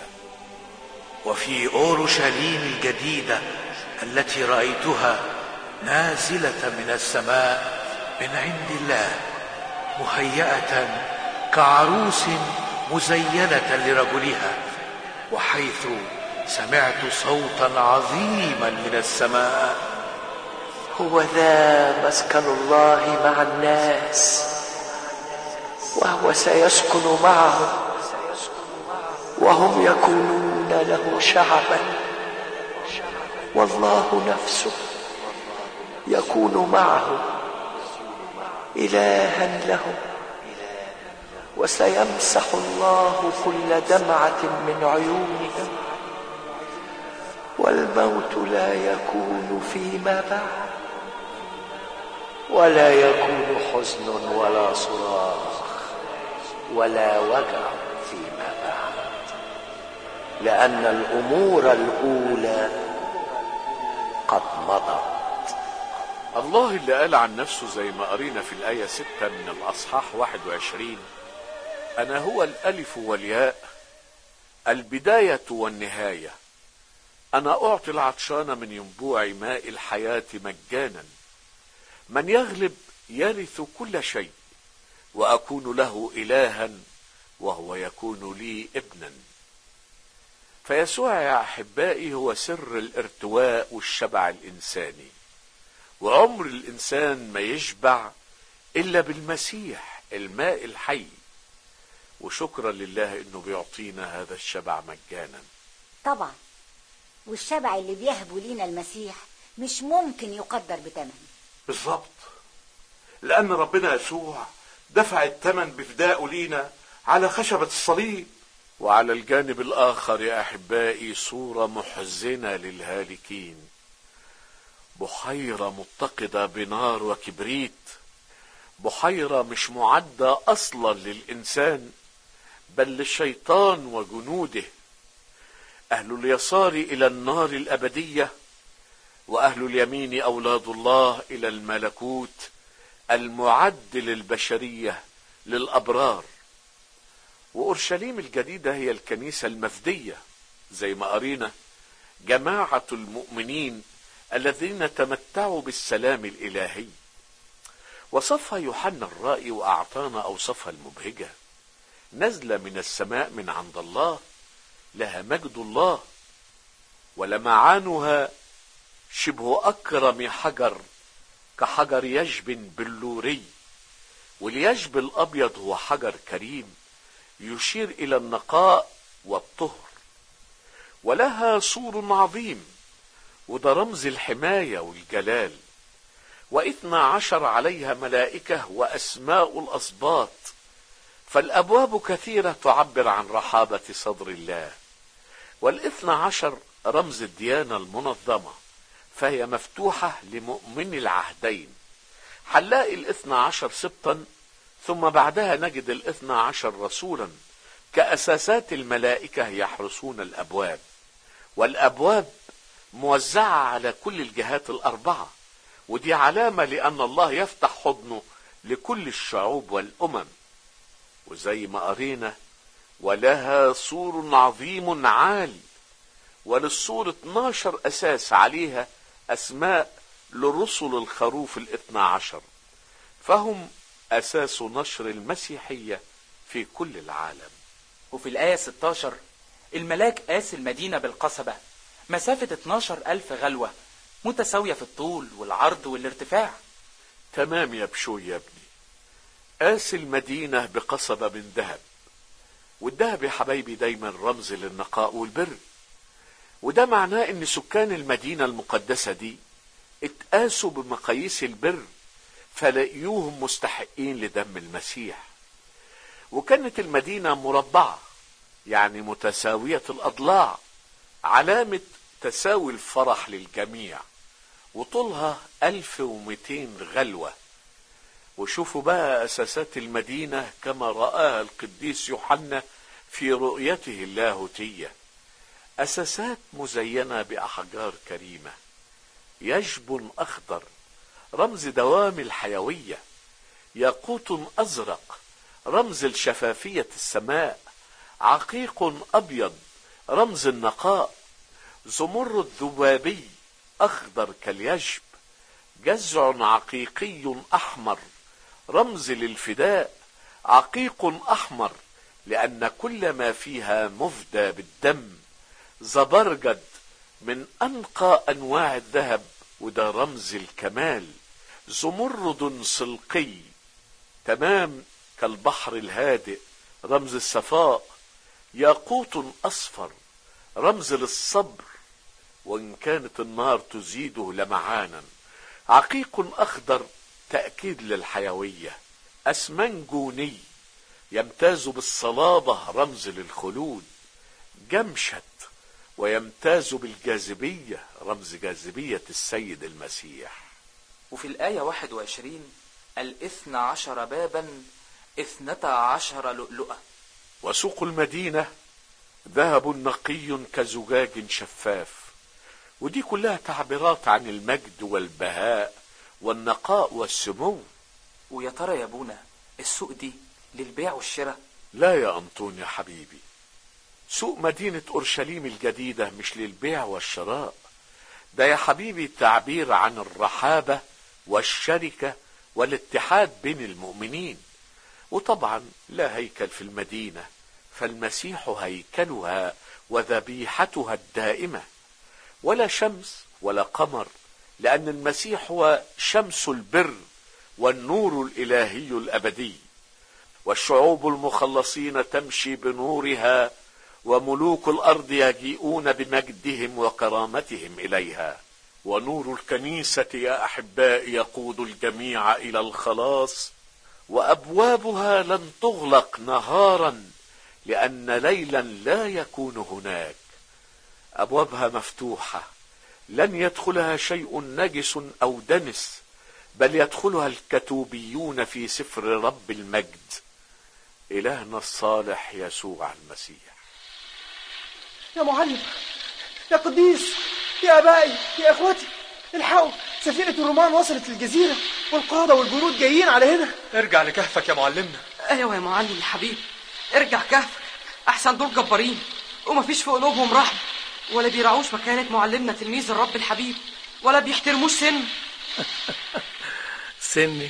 وفي اورشليم الجديده التي رايتها نازله من السماء من عند الله مهيئه كعروس مزينه لرجلها وحيث سمعت صوتا عظيما من السماء هو ذا مسكن الله مع الناس وهو سيسكن معهم وهم يكونون له شعبا والله نفسه يكون معهم إلها لهم وسيمسح الله كل دمعة من عيونهم والموت لا يكون فيما بعد ولا يكون حزن ولا صراخ ولا وجع فيما بعد لأن الأمور الأولى قد مضت الله اللي قال عن نفسه زي ما قرينا في الآية 6 من الأصحاح 21 أنا هو الألف والياء البداية والنهاية أنا أعطي العطشان من ينبوع ماء الحياة مجانا من يغلب يرث كل شيء وأكون له إلها وهو يكون لي ابنا فيسوع يا أحبائي هو سر الارتواء والشبع الإنساني وعمر الإنسان ما يشبع إلا بالمسيح الماء الحي وشكرا لله إنه بيعطينا هذا الشبع مجانا طبعا والشبع اللي بيهبه لينا المسيح مش ممكن يقدر بثمن بالظبط لأن ربنا يسوع دفع الثمن بفدائه لينا على خشبة الصليب وعلى الجانب الآخر يا أحبائي صورة محزنة للهالكين بحيرة متقدة بنار وكبريت بحيرة مش معدة أصلا للإنسان بل للشيطان وجنوده أهل اليسار إلى النار الأبدية وأهل اليمين أولاد الله إلى الملكوت المعد للبشرية للأبرار وأورشليم الجديدة هي الكنيسة المفدية زي ما قرينا جماعة المؤمنين الذين تمتعوا بالسلام الإلهي وصفها يوحنا الرائي وأعطانا أوصافها المبهجة نزل من السماء من عند الله لها مجد الله ولمعانها شبه أكرم حجر كحجر يجب بلوري واليجب الأبيض هو حجر كريم يشير إلى النقاء والطهر ولها سور عظيم وده رمز الحماية والجلال واثنى عشر عليها ملائكة وأسماء الأسباط فالأبواب كثيرة تعبر عن رحابة صدر الله والاثنى عشر رمز الديانة المنظمة فهي مفتوحة لمؤمن العهدين هنلاقي الاثنى عشر سبطا ثم بعدها نجد الاثنى عشر رسولا كأساسات الملائكة يحرسون الأبواب والأبواب موزعة على كل الجهات الأربعة ودي علامة لأن الله يفتح حضنه لكل الشعوب والأمم وزي ما قرينا ولها سور عظيم عالي وللسور 12 أساس عليها أسماء لرسل الخروف الاثنى عشر فهم أساس نشر المسيحية في كل العالم وفي الآية 16 الملاك قاس المدينة بالقصبة مسافة 12 ألف غلوة متساوية في الطول والعرض والارتفاع تمام يا بشوي يا ابني قاس المدينة بقصبة من ذهب والذهب يا حبايبي دايما رمز للنقاء والبر وده معناه ان سكان المدينة المقدسة دي اتقاسوا بمقاييس البر فلقيوهم مستحقين لدم المسيح وكانت المدينة مربعة يعني متساوية الأضلاع علامة تساوي الفرح للجميع وطولها ألف ومئتين غلوة وشوفوا بقى أساسات المدينة كما رآها القديس يوحنا في رؤيته اللاهوتية أساسات مزينة بأحجار كريمة يجب أخضر رمز دوام الحيوية ياقوت أزرق رمز الشفافية السماء عقيق أبيض رمز النقاء زمرد ذبابي أخضر كاليجب جزع عقيقي أحمر رمز للفداء عقيق أحمر لأن كل ما فيها مفدى بالدم زبرجد من أنقى أنواع الذهب وده رمز الكمال زمرد صلقي تمام كالبحر الهادئ رمز الصفاء ياقوت أصفر رمز للصبر وإن كانت النار تزيده لمعانا عقيق أخضر تأكيد للحيوية أسمنجوني يمتاز بالصلابة رمز للخلود جمشت ويمتاز بالجاذبية رمز جاذبية السيد المسيح وفي الآية 21 الاثنى عشر بابا اثنتا عشر لؤلؤة وسوق المدينة ذهب نقي كزجاج شفاف ودي كلها تعبيرات عن المجد والبهاء والنقاء والسمو ويا ترى يا ابونا السوق دي للبيع والشراء لا يا أنطون يا حبيبي سوق مدينة أورشليم الجديدة مش للبيع والشراء ده يا حبيبي تعبير عن الرحابة والشركة والاتحاد بين المؤمنين وطبعا لا هيكل في المدينة فالمسيح هيكلها وذبيحتها الدائمة ولا شمس ولا قمر لأن المسيح هو شمس البر والنور الإلهي الأبدي والشعوب المخلصين تمشي بنورها وملوك الارض يجيئون بمجدهم وكرامتهم اليها ونور الكنيسه يا احبائي يقود الجميع الى الخلاص وابوابها لن تغلق نهارا لان ليلا لا يكون هناك ابوابها مفتوحه لن يدخلها شيء نجس او دنس بل يدخلها الكتوبيون في سفر رب المجد الهنا الصالح يسوع المسيح يا معلم يا قديس يا ابائي يا اخوتي الحقوا سفينة الرومان وصلت للجزيرة والقادة والجنود جايين على هنا ارجع لكهفك يا معلمنا ايوه يا معلم يا حبيبي ارجع كهفك احسن دول جبارين ومفيش في قلوبهم رحمه ولا بيراعوش مكانة معلمنا تلميذ الرب الحبيب ولا بيحترموش سن سني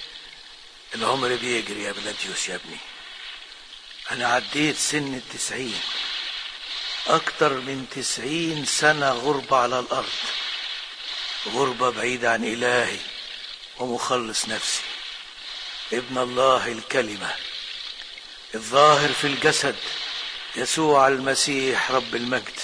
العمر بيجري يا بلاديوس يا ابني أنا عديت سن التسعين أكتر من تسعين سنة غربة على الأرض غربة بعيدة عن إلهي ومخلص نفسي ابن الله الكلمة الظاهر في الجسد يسوع المسيح رب المجد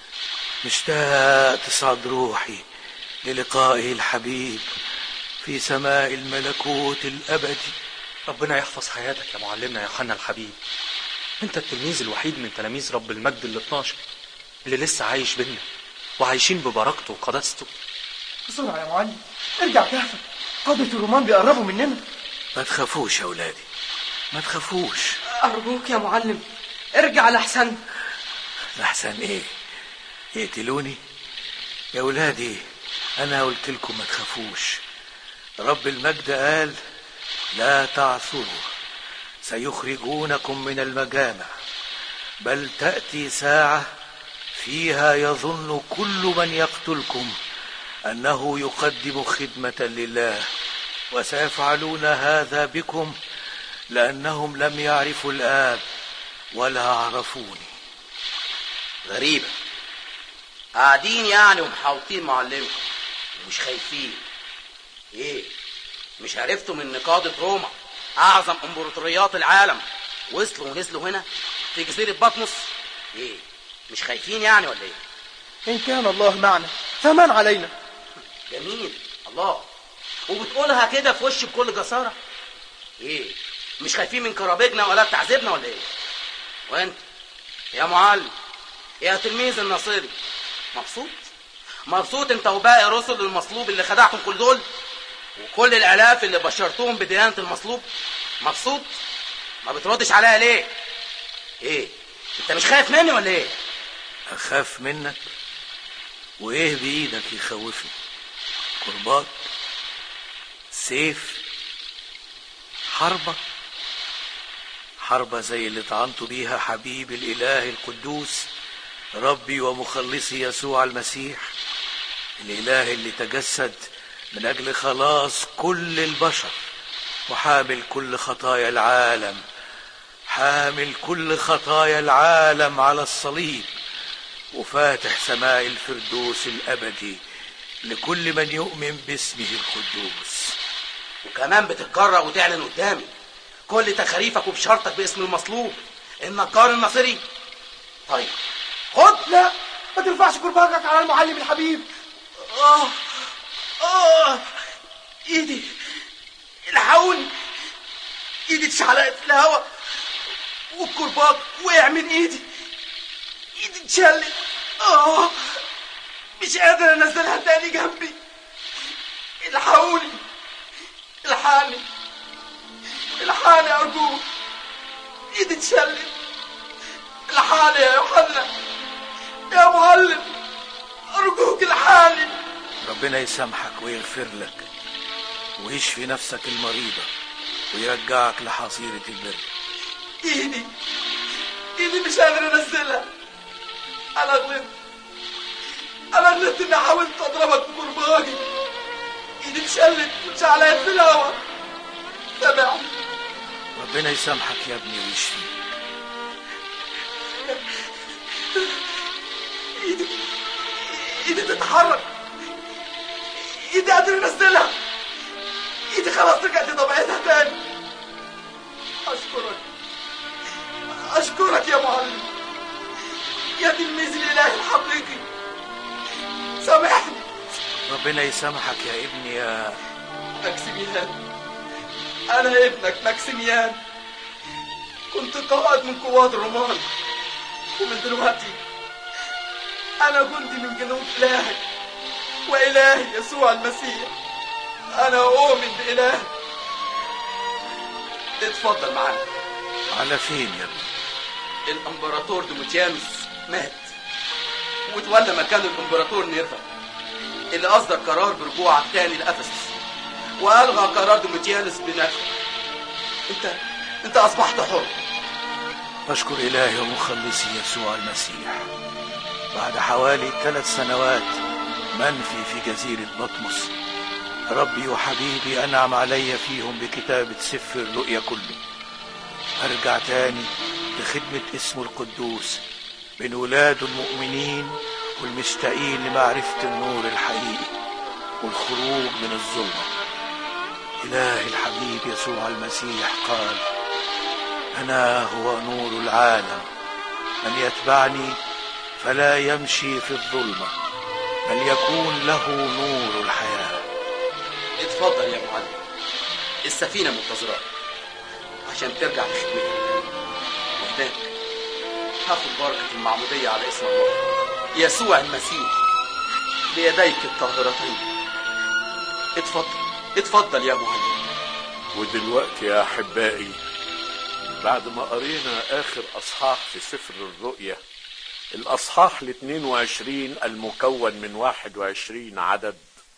مشتاق تصعد روحي للقائه الحبيب في سماء الملكوت الأبدي ربنا يحفظ حياتك يا معلمنا يا يوحنا الحبيب انت التلميذ الوحيد من تلاميذ رب المجد ال 12 اللي لسه عايش بينا وعايشين ببركته وقداسته بسرعة يا معلم ارجع كهفك قادة الرومان بيقربوا مننا ما تخافوش يا ولادي ما تخافوش ارجوك يا معلم ارجع لحسن لحسن ايه يقتلوني يا ولادي انا قلت لكم ما تخافوش رب المجد قال لا تعثروا سيخرجونكم من المجامع بل تأتي ساعة فيها يظن كل من يقتلكم أنه يقدم خدمة لله وسيفعلون هذا بكم لأنهم لم يعرفوا الآب ولا عرفوني غريبة قاعدين يعني ومحاوطين معلمكم ومش خايفين ايه مش عرفتوا من قادة روما اعظم امبراطوريات العالم وصلوا ونزلوا هنا في جزيرة بطمس ايه مش خايفين يعني ولا ايه إن كان الله معنا فمن علينا جميل الله وبتقولها كده في وش بكل جسارة ايه مش خايفين من كرابجنا ولا تعذيبنا ولا ايه وانت يا معلم يا تلميذ الناصري مبسوط مبسوط انت وباقي رسل المصلوب اللي خدعتم كل دول وكل الالاف اللي بشرتهم بديانة المصلوب مبسوط ما بتردش عليا ليه ايه انت مش خايف مني ولا ايه أخاف منك وإيه بإيدك يخوفني كرباج سيف حربة حربة زي اللي طعنت بيها حبيب الإله القدوس ربي ومخلصي يسوع المسيح الإله اللي تجسد من أجل خلاص كل البشر وحامل كل خطايا العالم حامل كل خطايا العالم على الصليب وفاتح سماء الفردوس الأبدي لكل من يؤمن باسمه القدوس وكمان بتتجرأ وتعلن قدامي كل تخاريفك وبشارتك باسم المصلوب النجار الناصري طيب خد لا ما ترفعش كرباجك على المعلم الحبيب اه اه ايدي الحقوني ايدي اتشعلقت في الهواء والكرباج وقع من ايدي ايدي اتشلت اه مش قادر انزلها تاني جنبي الحقوني الحقني الحقني ارجوك ايدي اتشلت الحقني يا يوحنا يا معلم ارجوك الحقني ربنا يسامحك ويغفر لك ويشفي نفسك المريضة ويرجعك لحصيرة البر ايدي ايدي مش قادر انزلها انا غلطت انا غلطت اني حاولت اضربك بكرباجي ايدي اتشلت واتشعلقت في الهوا سامعني ربنا يسامحك يا ابني ويشفيك ايدي ايدي تتحرك ايدي قادر انزلها ايدي خلاص رجعت طبيعتها تاني اشكرك اشكرك يا معلم يا تلميذ الاله الحقيقي سامحني ربنا يسامحك يا ابني يا ماكسيميان انا ابنك ماكسيميان كنت قائد من قوات الرومان ومن دلوقتي انا جندي من جنود الهك والهي يسوع المسيح انا اؤمن بالهك اتفضل معانا على فين يا ابني الامبراطور دوميتيانوس مات وتولى مكانه الامبراطور نيرفا اللي اصدر قرار برجوعك تاني لافسس والغى قرار دوميتيانوس بنفسه انت انت اصبحت حر أشكر إلهي ومخلصي يسوع المسيح بعد حوالي ثلاث سنوات منفي في جزيرة بطمس ربي وحبيبي أنعم علي فيهم بكتابة سفر الرؤيا كله أرجع تاني لخدمة اسمه القدوس من ولاده المؤمنين والمشتاقين لمعرفة النور الحقيقي والخروج من الظلمة إلهي الحبيب يسوع المسيح قال أنا هو نور العالم من يتبعني فلا يمشي في الظلمة بل يكون له نور الحياة اتفضل يا معلم السفينة منتظراك عشان ترجع لخدمتك وهناك هاخد بركة المعمودية على اسم الله يسوع المسيح بيديك الطاهرتين اتفضل اتفضل يا معلم ودلوقتي يا أحبائي بعد ما قرينا آخر أصحاح في سفر الرؤيا الأصحاح ال 22 المكون من 21 عدد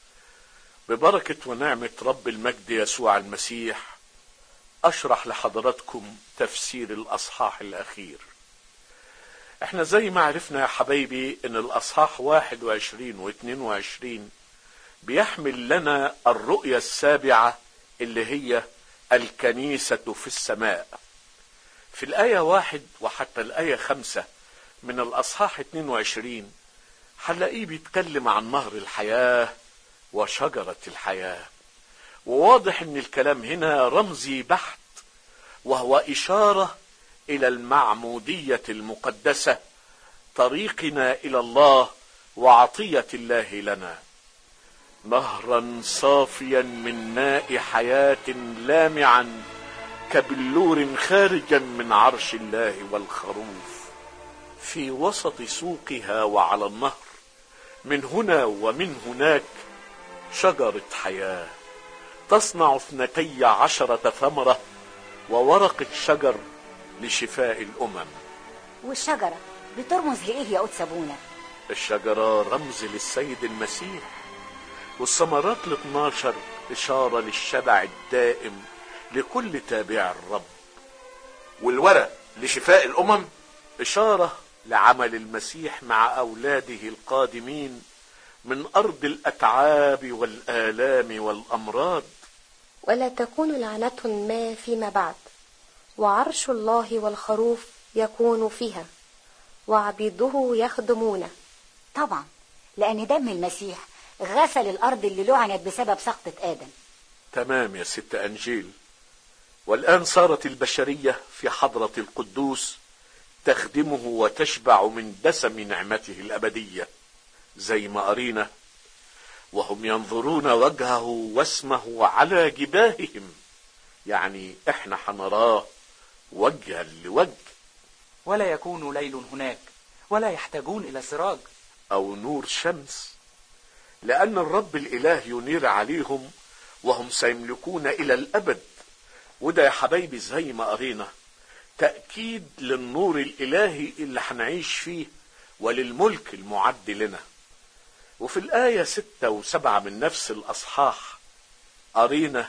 ببركة ونعمة رب المجد يسوع المسيح أشرح لحضراتكم تفسير الأصحاح الأخير احنا زي ما عرفنا يا حبايبي ان الأصحاح 21 و 22 بيحمل لنا الرؤية السابعة اللي هي الكنيسة في السماء في الآية واحد وحتى الآية خمسة من الأصحاح 22 هنلاقيه بيتكلم عن نهر الحياة وشجرة الحياة وواضح ان الكلام هنا رمزي بحت وهو إشارة إلى المعمودية المقدسة طريقنا إلى الله وعطية الله لنا نهرا صافيا من ماء حياة لامعا كبلور خارجا من عرش الله والخروف في وسط سوقها وعلى النهر من هنا ومن هناك شجرة حياة تصنع اثنتي عشرة ثمرة وورق الشجر لشفاء الأمم والشجرة بترمز لإيه يا قدس أبونا الشجرة رمز للسيد المسيح والثمرات ال 12 إشارة للشبع الدائم لكل تابع الرب والورق لشفاء الأمم إشارة لعمل المسيح مع أولاده القادمين من أرض الأتعاب والآلام والأمراض ولا تكون لعنة ما فيما بعد وعرش الله والخروف يكون فيها وعبيده يخدمونه طبعا لأن دم المسيح غسل الأرض اللي لعنت بسبب سقطة آدم تمام يا ست أنجيل والآن صارت البشرية في حضرة القدوس تخدمه وتشبع من دسم نعمته الأبدية زي ما قرينا وهم ينظرون وجهه واسمه على جباههم يعني احنا حنراه وجها لوجه ولا يكون ليل هناك ولا يحتاجون إلى سراج أو نور شمس لأن الرب الإله ينير عليهم وهم سيملكون إلى الأبد وده يا حبايبي زي ما قرينا تأكيد للنور الإلهي اللي هنعيش فيه وللملك المعد لنا وفي الآية ستة وسبعة من نفس الأصحاح قرينا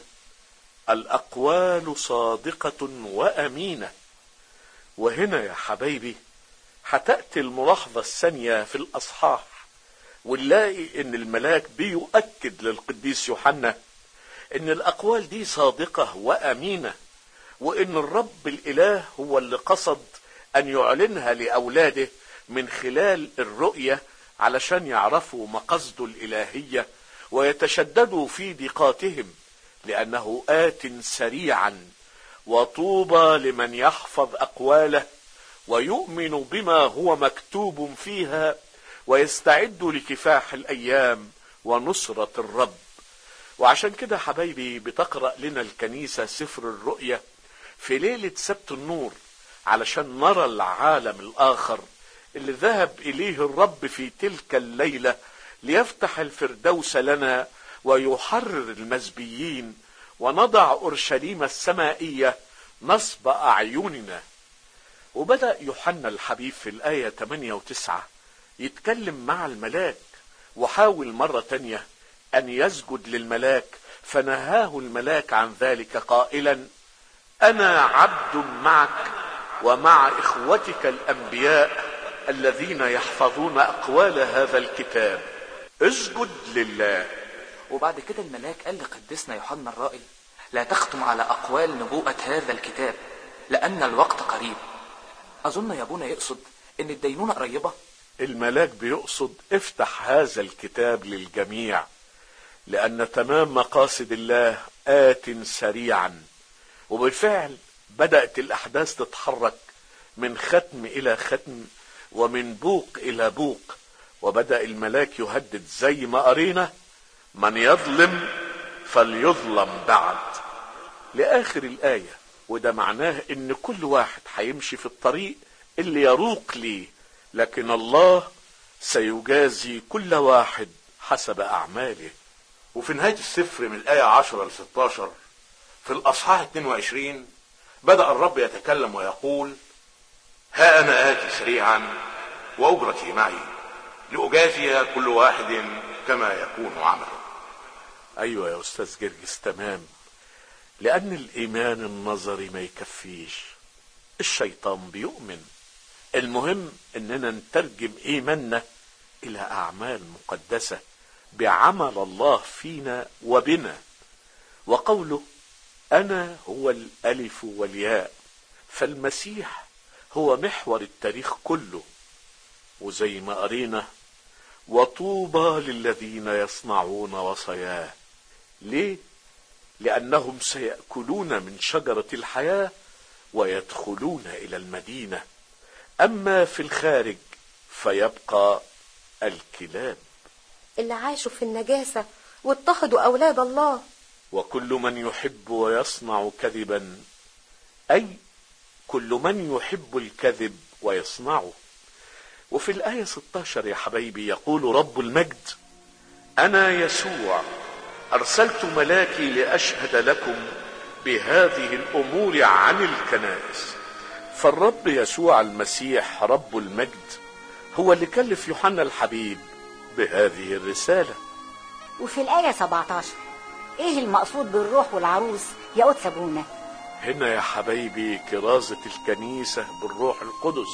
الأقوال صادقة وأمينة وهنا يا حبايبي هتأتي الملاحظة الثانية في الأصحاح ونلاقي إن الملاك بيؤكد للقديس يوحنا إن الأقوال دي صادقة وأمينة وإن الرب الإله هو اللي قصد أن يعلنها لأولاده من خلال الرؤية علشان يعرفوا مقصده الإلهية ويتشددوا في ضيقاتهم لأنه آت سريعا وطوبى لمن يحفظ أقواله ويؤمن بما هو مكتوب فيها ويستعد لكفاح الأيام ونصرة الرب وعشان كده حبايبي بتقرأ لنا الكنيسة سفر الرؤية في ليلة سبت النور علشان نرى العالم الآخر اللي ذهب إليه الرب في تلك الليلة ليفتح الفردوس لنا ويحرر المزبيين ونضع أورشليم السمائية نصب أعيننا وبدأ يوحنا الحبيب في الآية 8 و 9 يتكلم مع الملاك وحاول مرة تانية أن يسجد للملاك فنهاه الملاك عن ذلك قائلا انا عبد معك ومع اخوتك الانبياء الذين يحفظون اقوال هذا الكتاب اسجد لله وبعد كده الملاك قال لقدسنا يوحنا الرائي لا تختم على أقوال نبوءة هذا الكتاب لأن الوقت قريب أظن يا أبونا يقصد إن الدينونة قريبة الملاك بيقصد افتح هذا الكتاب للجميع لان تمام مقاصد الله ات سريعا وبالفعل بدات الاحداث تتحرك من ختم الى ختم ومن بوق الى بوق وبدا الملاك يهدد زي ما قرينا من يظلم فليظلم بعد لاخر الايه وده معناه ان كل واحد هيمشي في الطريق اللي يروق ليه لكن الله سيجازي كل واحد حسب اعماله وفي نهاية السفر من الآية 10 ل 16 في الأصحاح 22 بدأ الرب يتكلم ويقول ها أنا آتي سريعا وأجرتي معي لأجازي كل واحد كما يكون عمله ايوه يا استاذ جرجس تمام لان الايمان النظري ما يكفيش الشيطان بيؤمن المهم اننا نترجم ايماننا الى اعمال مقدسه بعمل الله فينا وبنا وقوله انا هو الالف والياء فالمسيح هو محور التاريخ كله وزي ما قرينا وطوبى للذين يصنعون وصاياه ليه لانهم سياكلون من شجره الحياه ويدخلون الى المدينه اما في الخارج فيبقى الكلاب اللي عاشوا في النجاسة واضطهدوا أولاد الله وكل من يحب ويصنع كذبا اي كل من يحب الكذب ويصنعه وفي الآية 16 يا حبايبي يقول رب المجد أنا يسوع أرسلت ملاكي لأشهد لكم بهذه الأمور عن الكنائس فالرب يسوع المسيح رب المجد هو اللي كلف يوحنا الحبيب بهذه الرسالة وفي الآية 17 إيه المقصود بالروح والعروس يا قدس أبونا هنا يا حبايبي كرازة الكنيسة بالروح القدس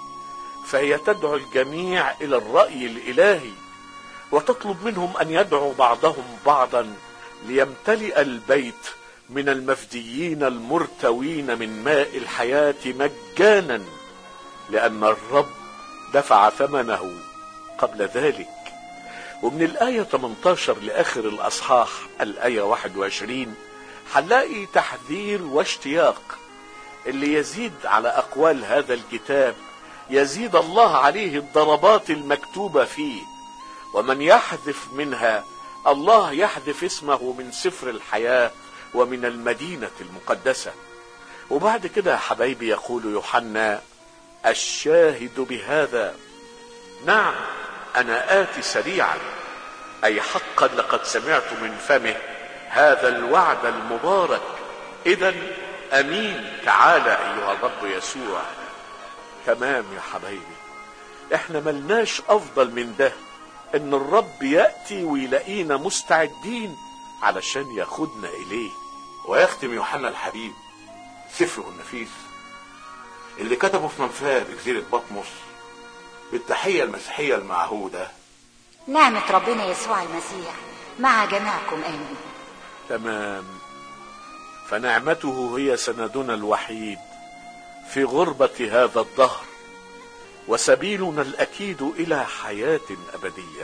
فهي تدعو الجميع إلى الرأي الإلهي وتطلب منهم أن يدعوا بعضهم بعضا ليمتلئ البيت من المفديين المرتوين من ماء الحياة مجانا لأن الرب دفع ثمنه قبل ذلك ومن الآية 18 لآخر الأصحاح الآية 21 هنلاقي تحذير واشتياق اللي يزيد على أقوال هذا الكتاب يزيد الله عليه الضربات المكتوبة فيه ومن يحذف منها الله يحذف اسمه من سفر الحياة ومن المدينة المقدسة وبعد كده يا حبايبي يقول يوحنا الشاهد بهذا نعم انا اتي سريعا اي حقا لقد سمعت من فمه هذا الوعد المبارك اذا امين تعالى ايها الرب يسوع تمام يا حبايبي احنا ملناش افضل من ده ان الرب ياتي ويلاقينا مستعدين علشان ياخدنا اليه ويختم يوحنا الحبيب سفره النفيس اللي كتبه في منفاه بجزيرة بطمس بالتحية المسيحية المعهودة نعمة ربنا يسوع المسيح مع جميعكم آمين تمام فنعمته هي سندنا الوحيد في غربة هذا الدهر وسبيلنا الأكيد إلى حياة أبدية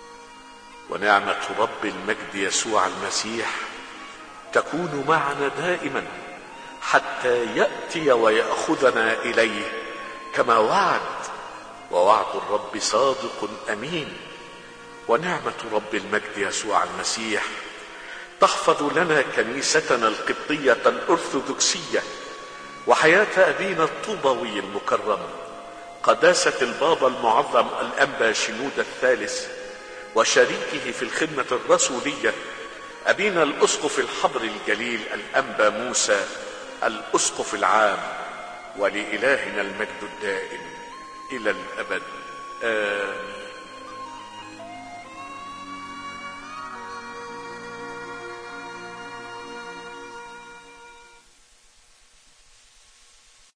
ونعمة رب المجد يسوع المسيح تكون معنا دائما حتى يأتي ويأخذنا إليه كما وعد ووعد الرب صادق أمين ونعمة رب المجد يسوع المسيح تحفظ لنا كنيستنا القبطية الأرثوذكسية وحياة أبينا الطوبوي المكرم قداسة البابا المعظم الأنبا شنود الثالث وشريكه في الخدمة الرسولية أبينا الأسقف الحبر الجليل الأنبا موسى الأسقف العام ولإلهنا المجد الدائم إلى الأبد آمين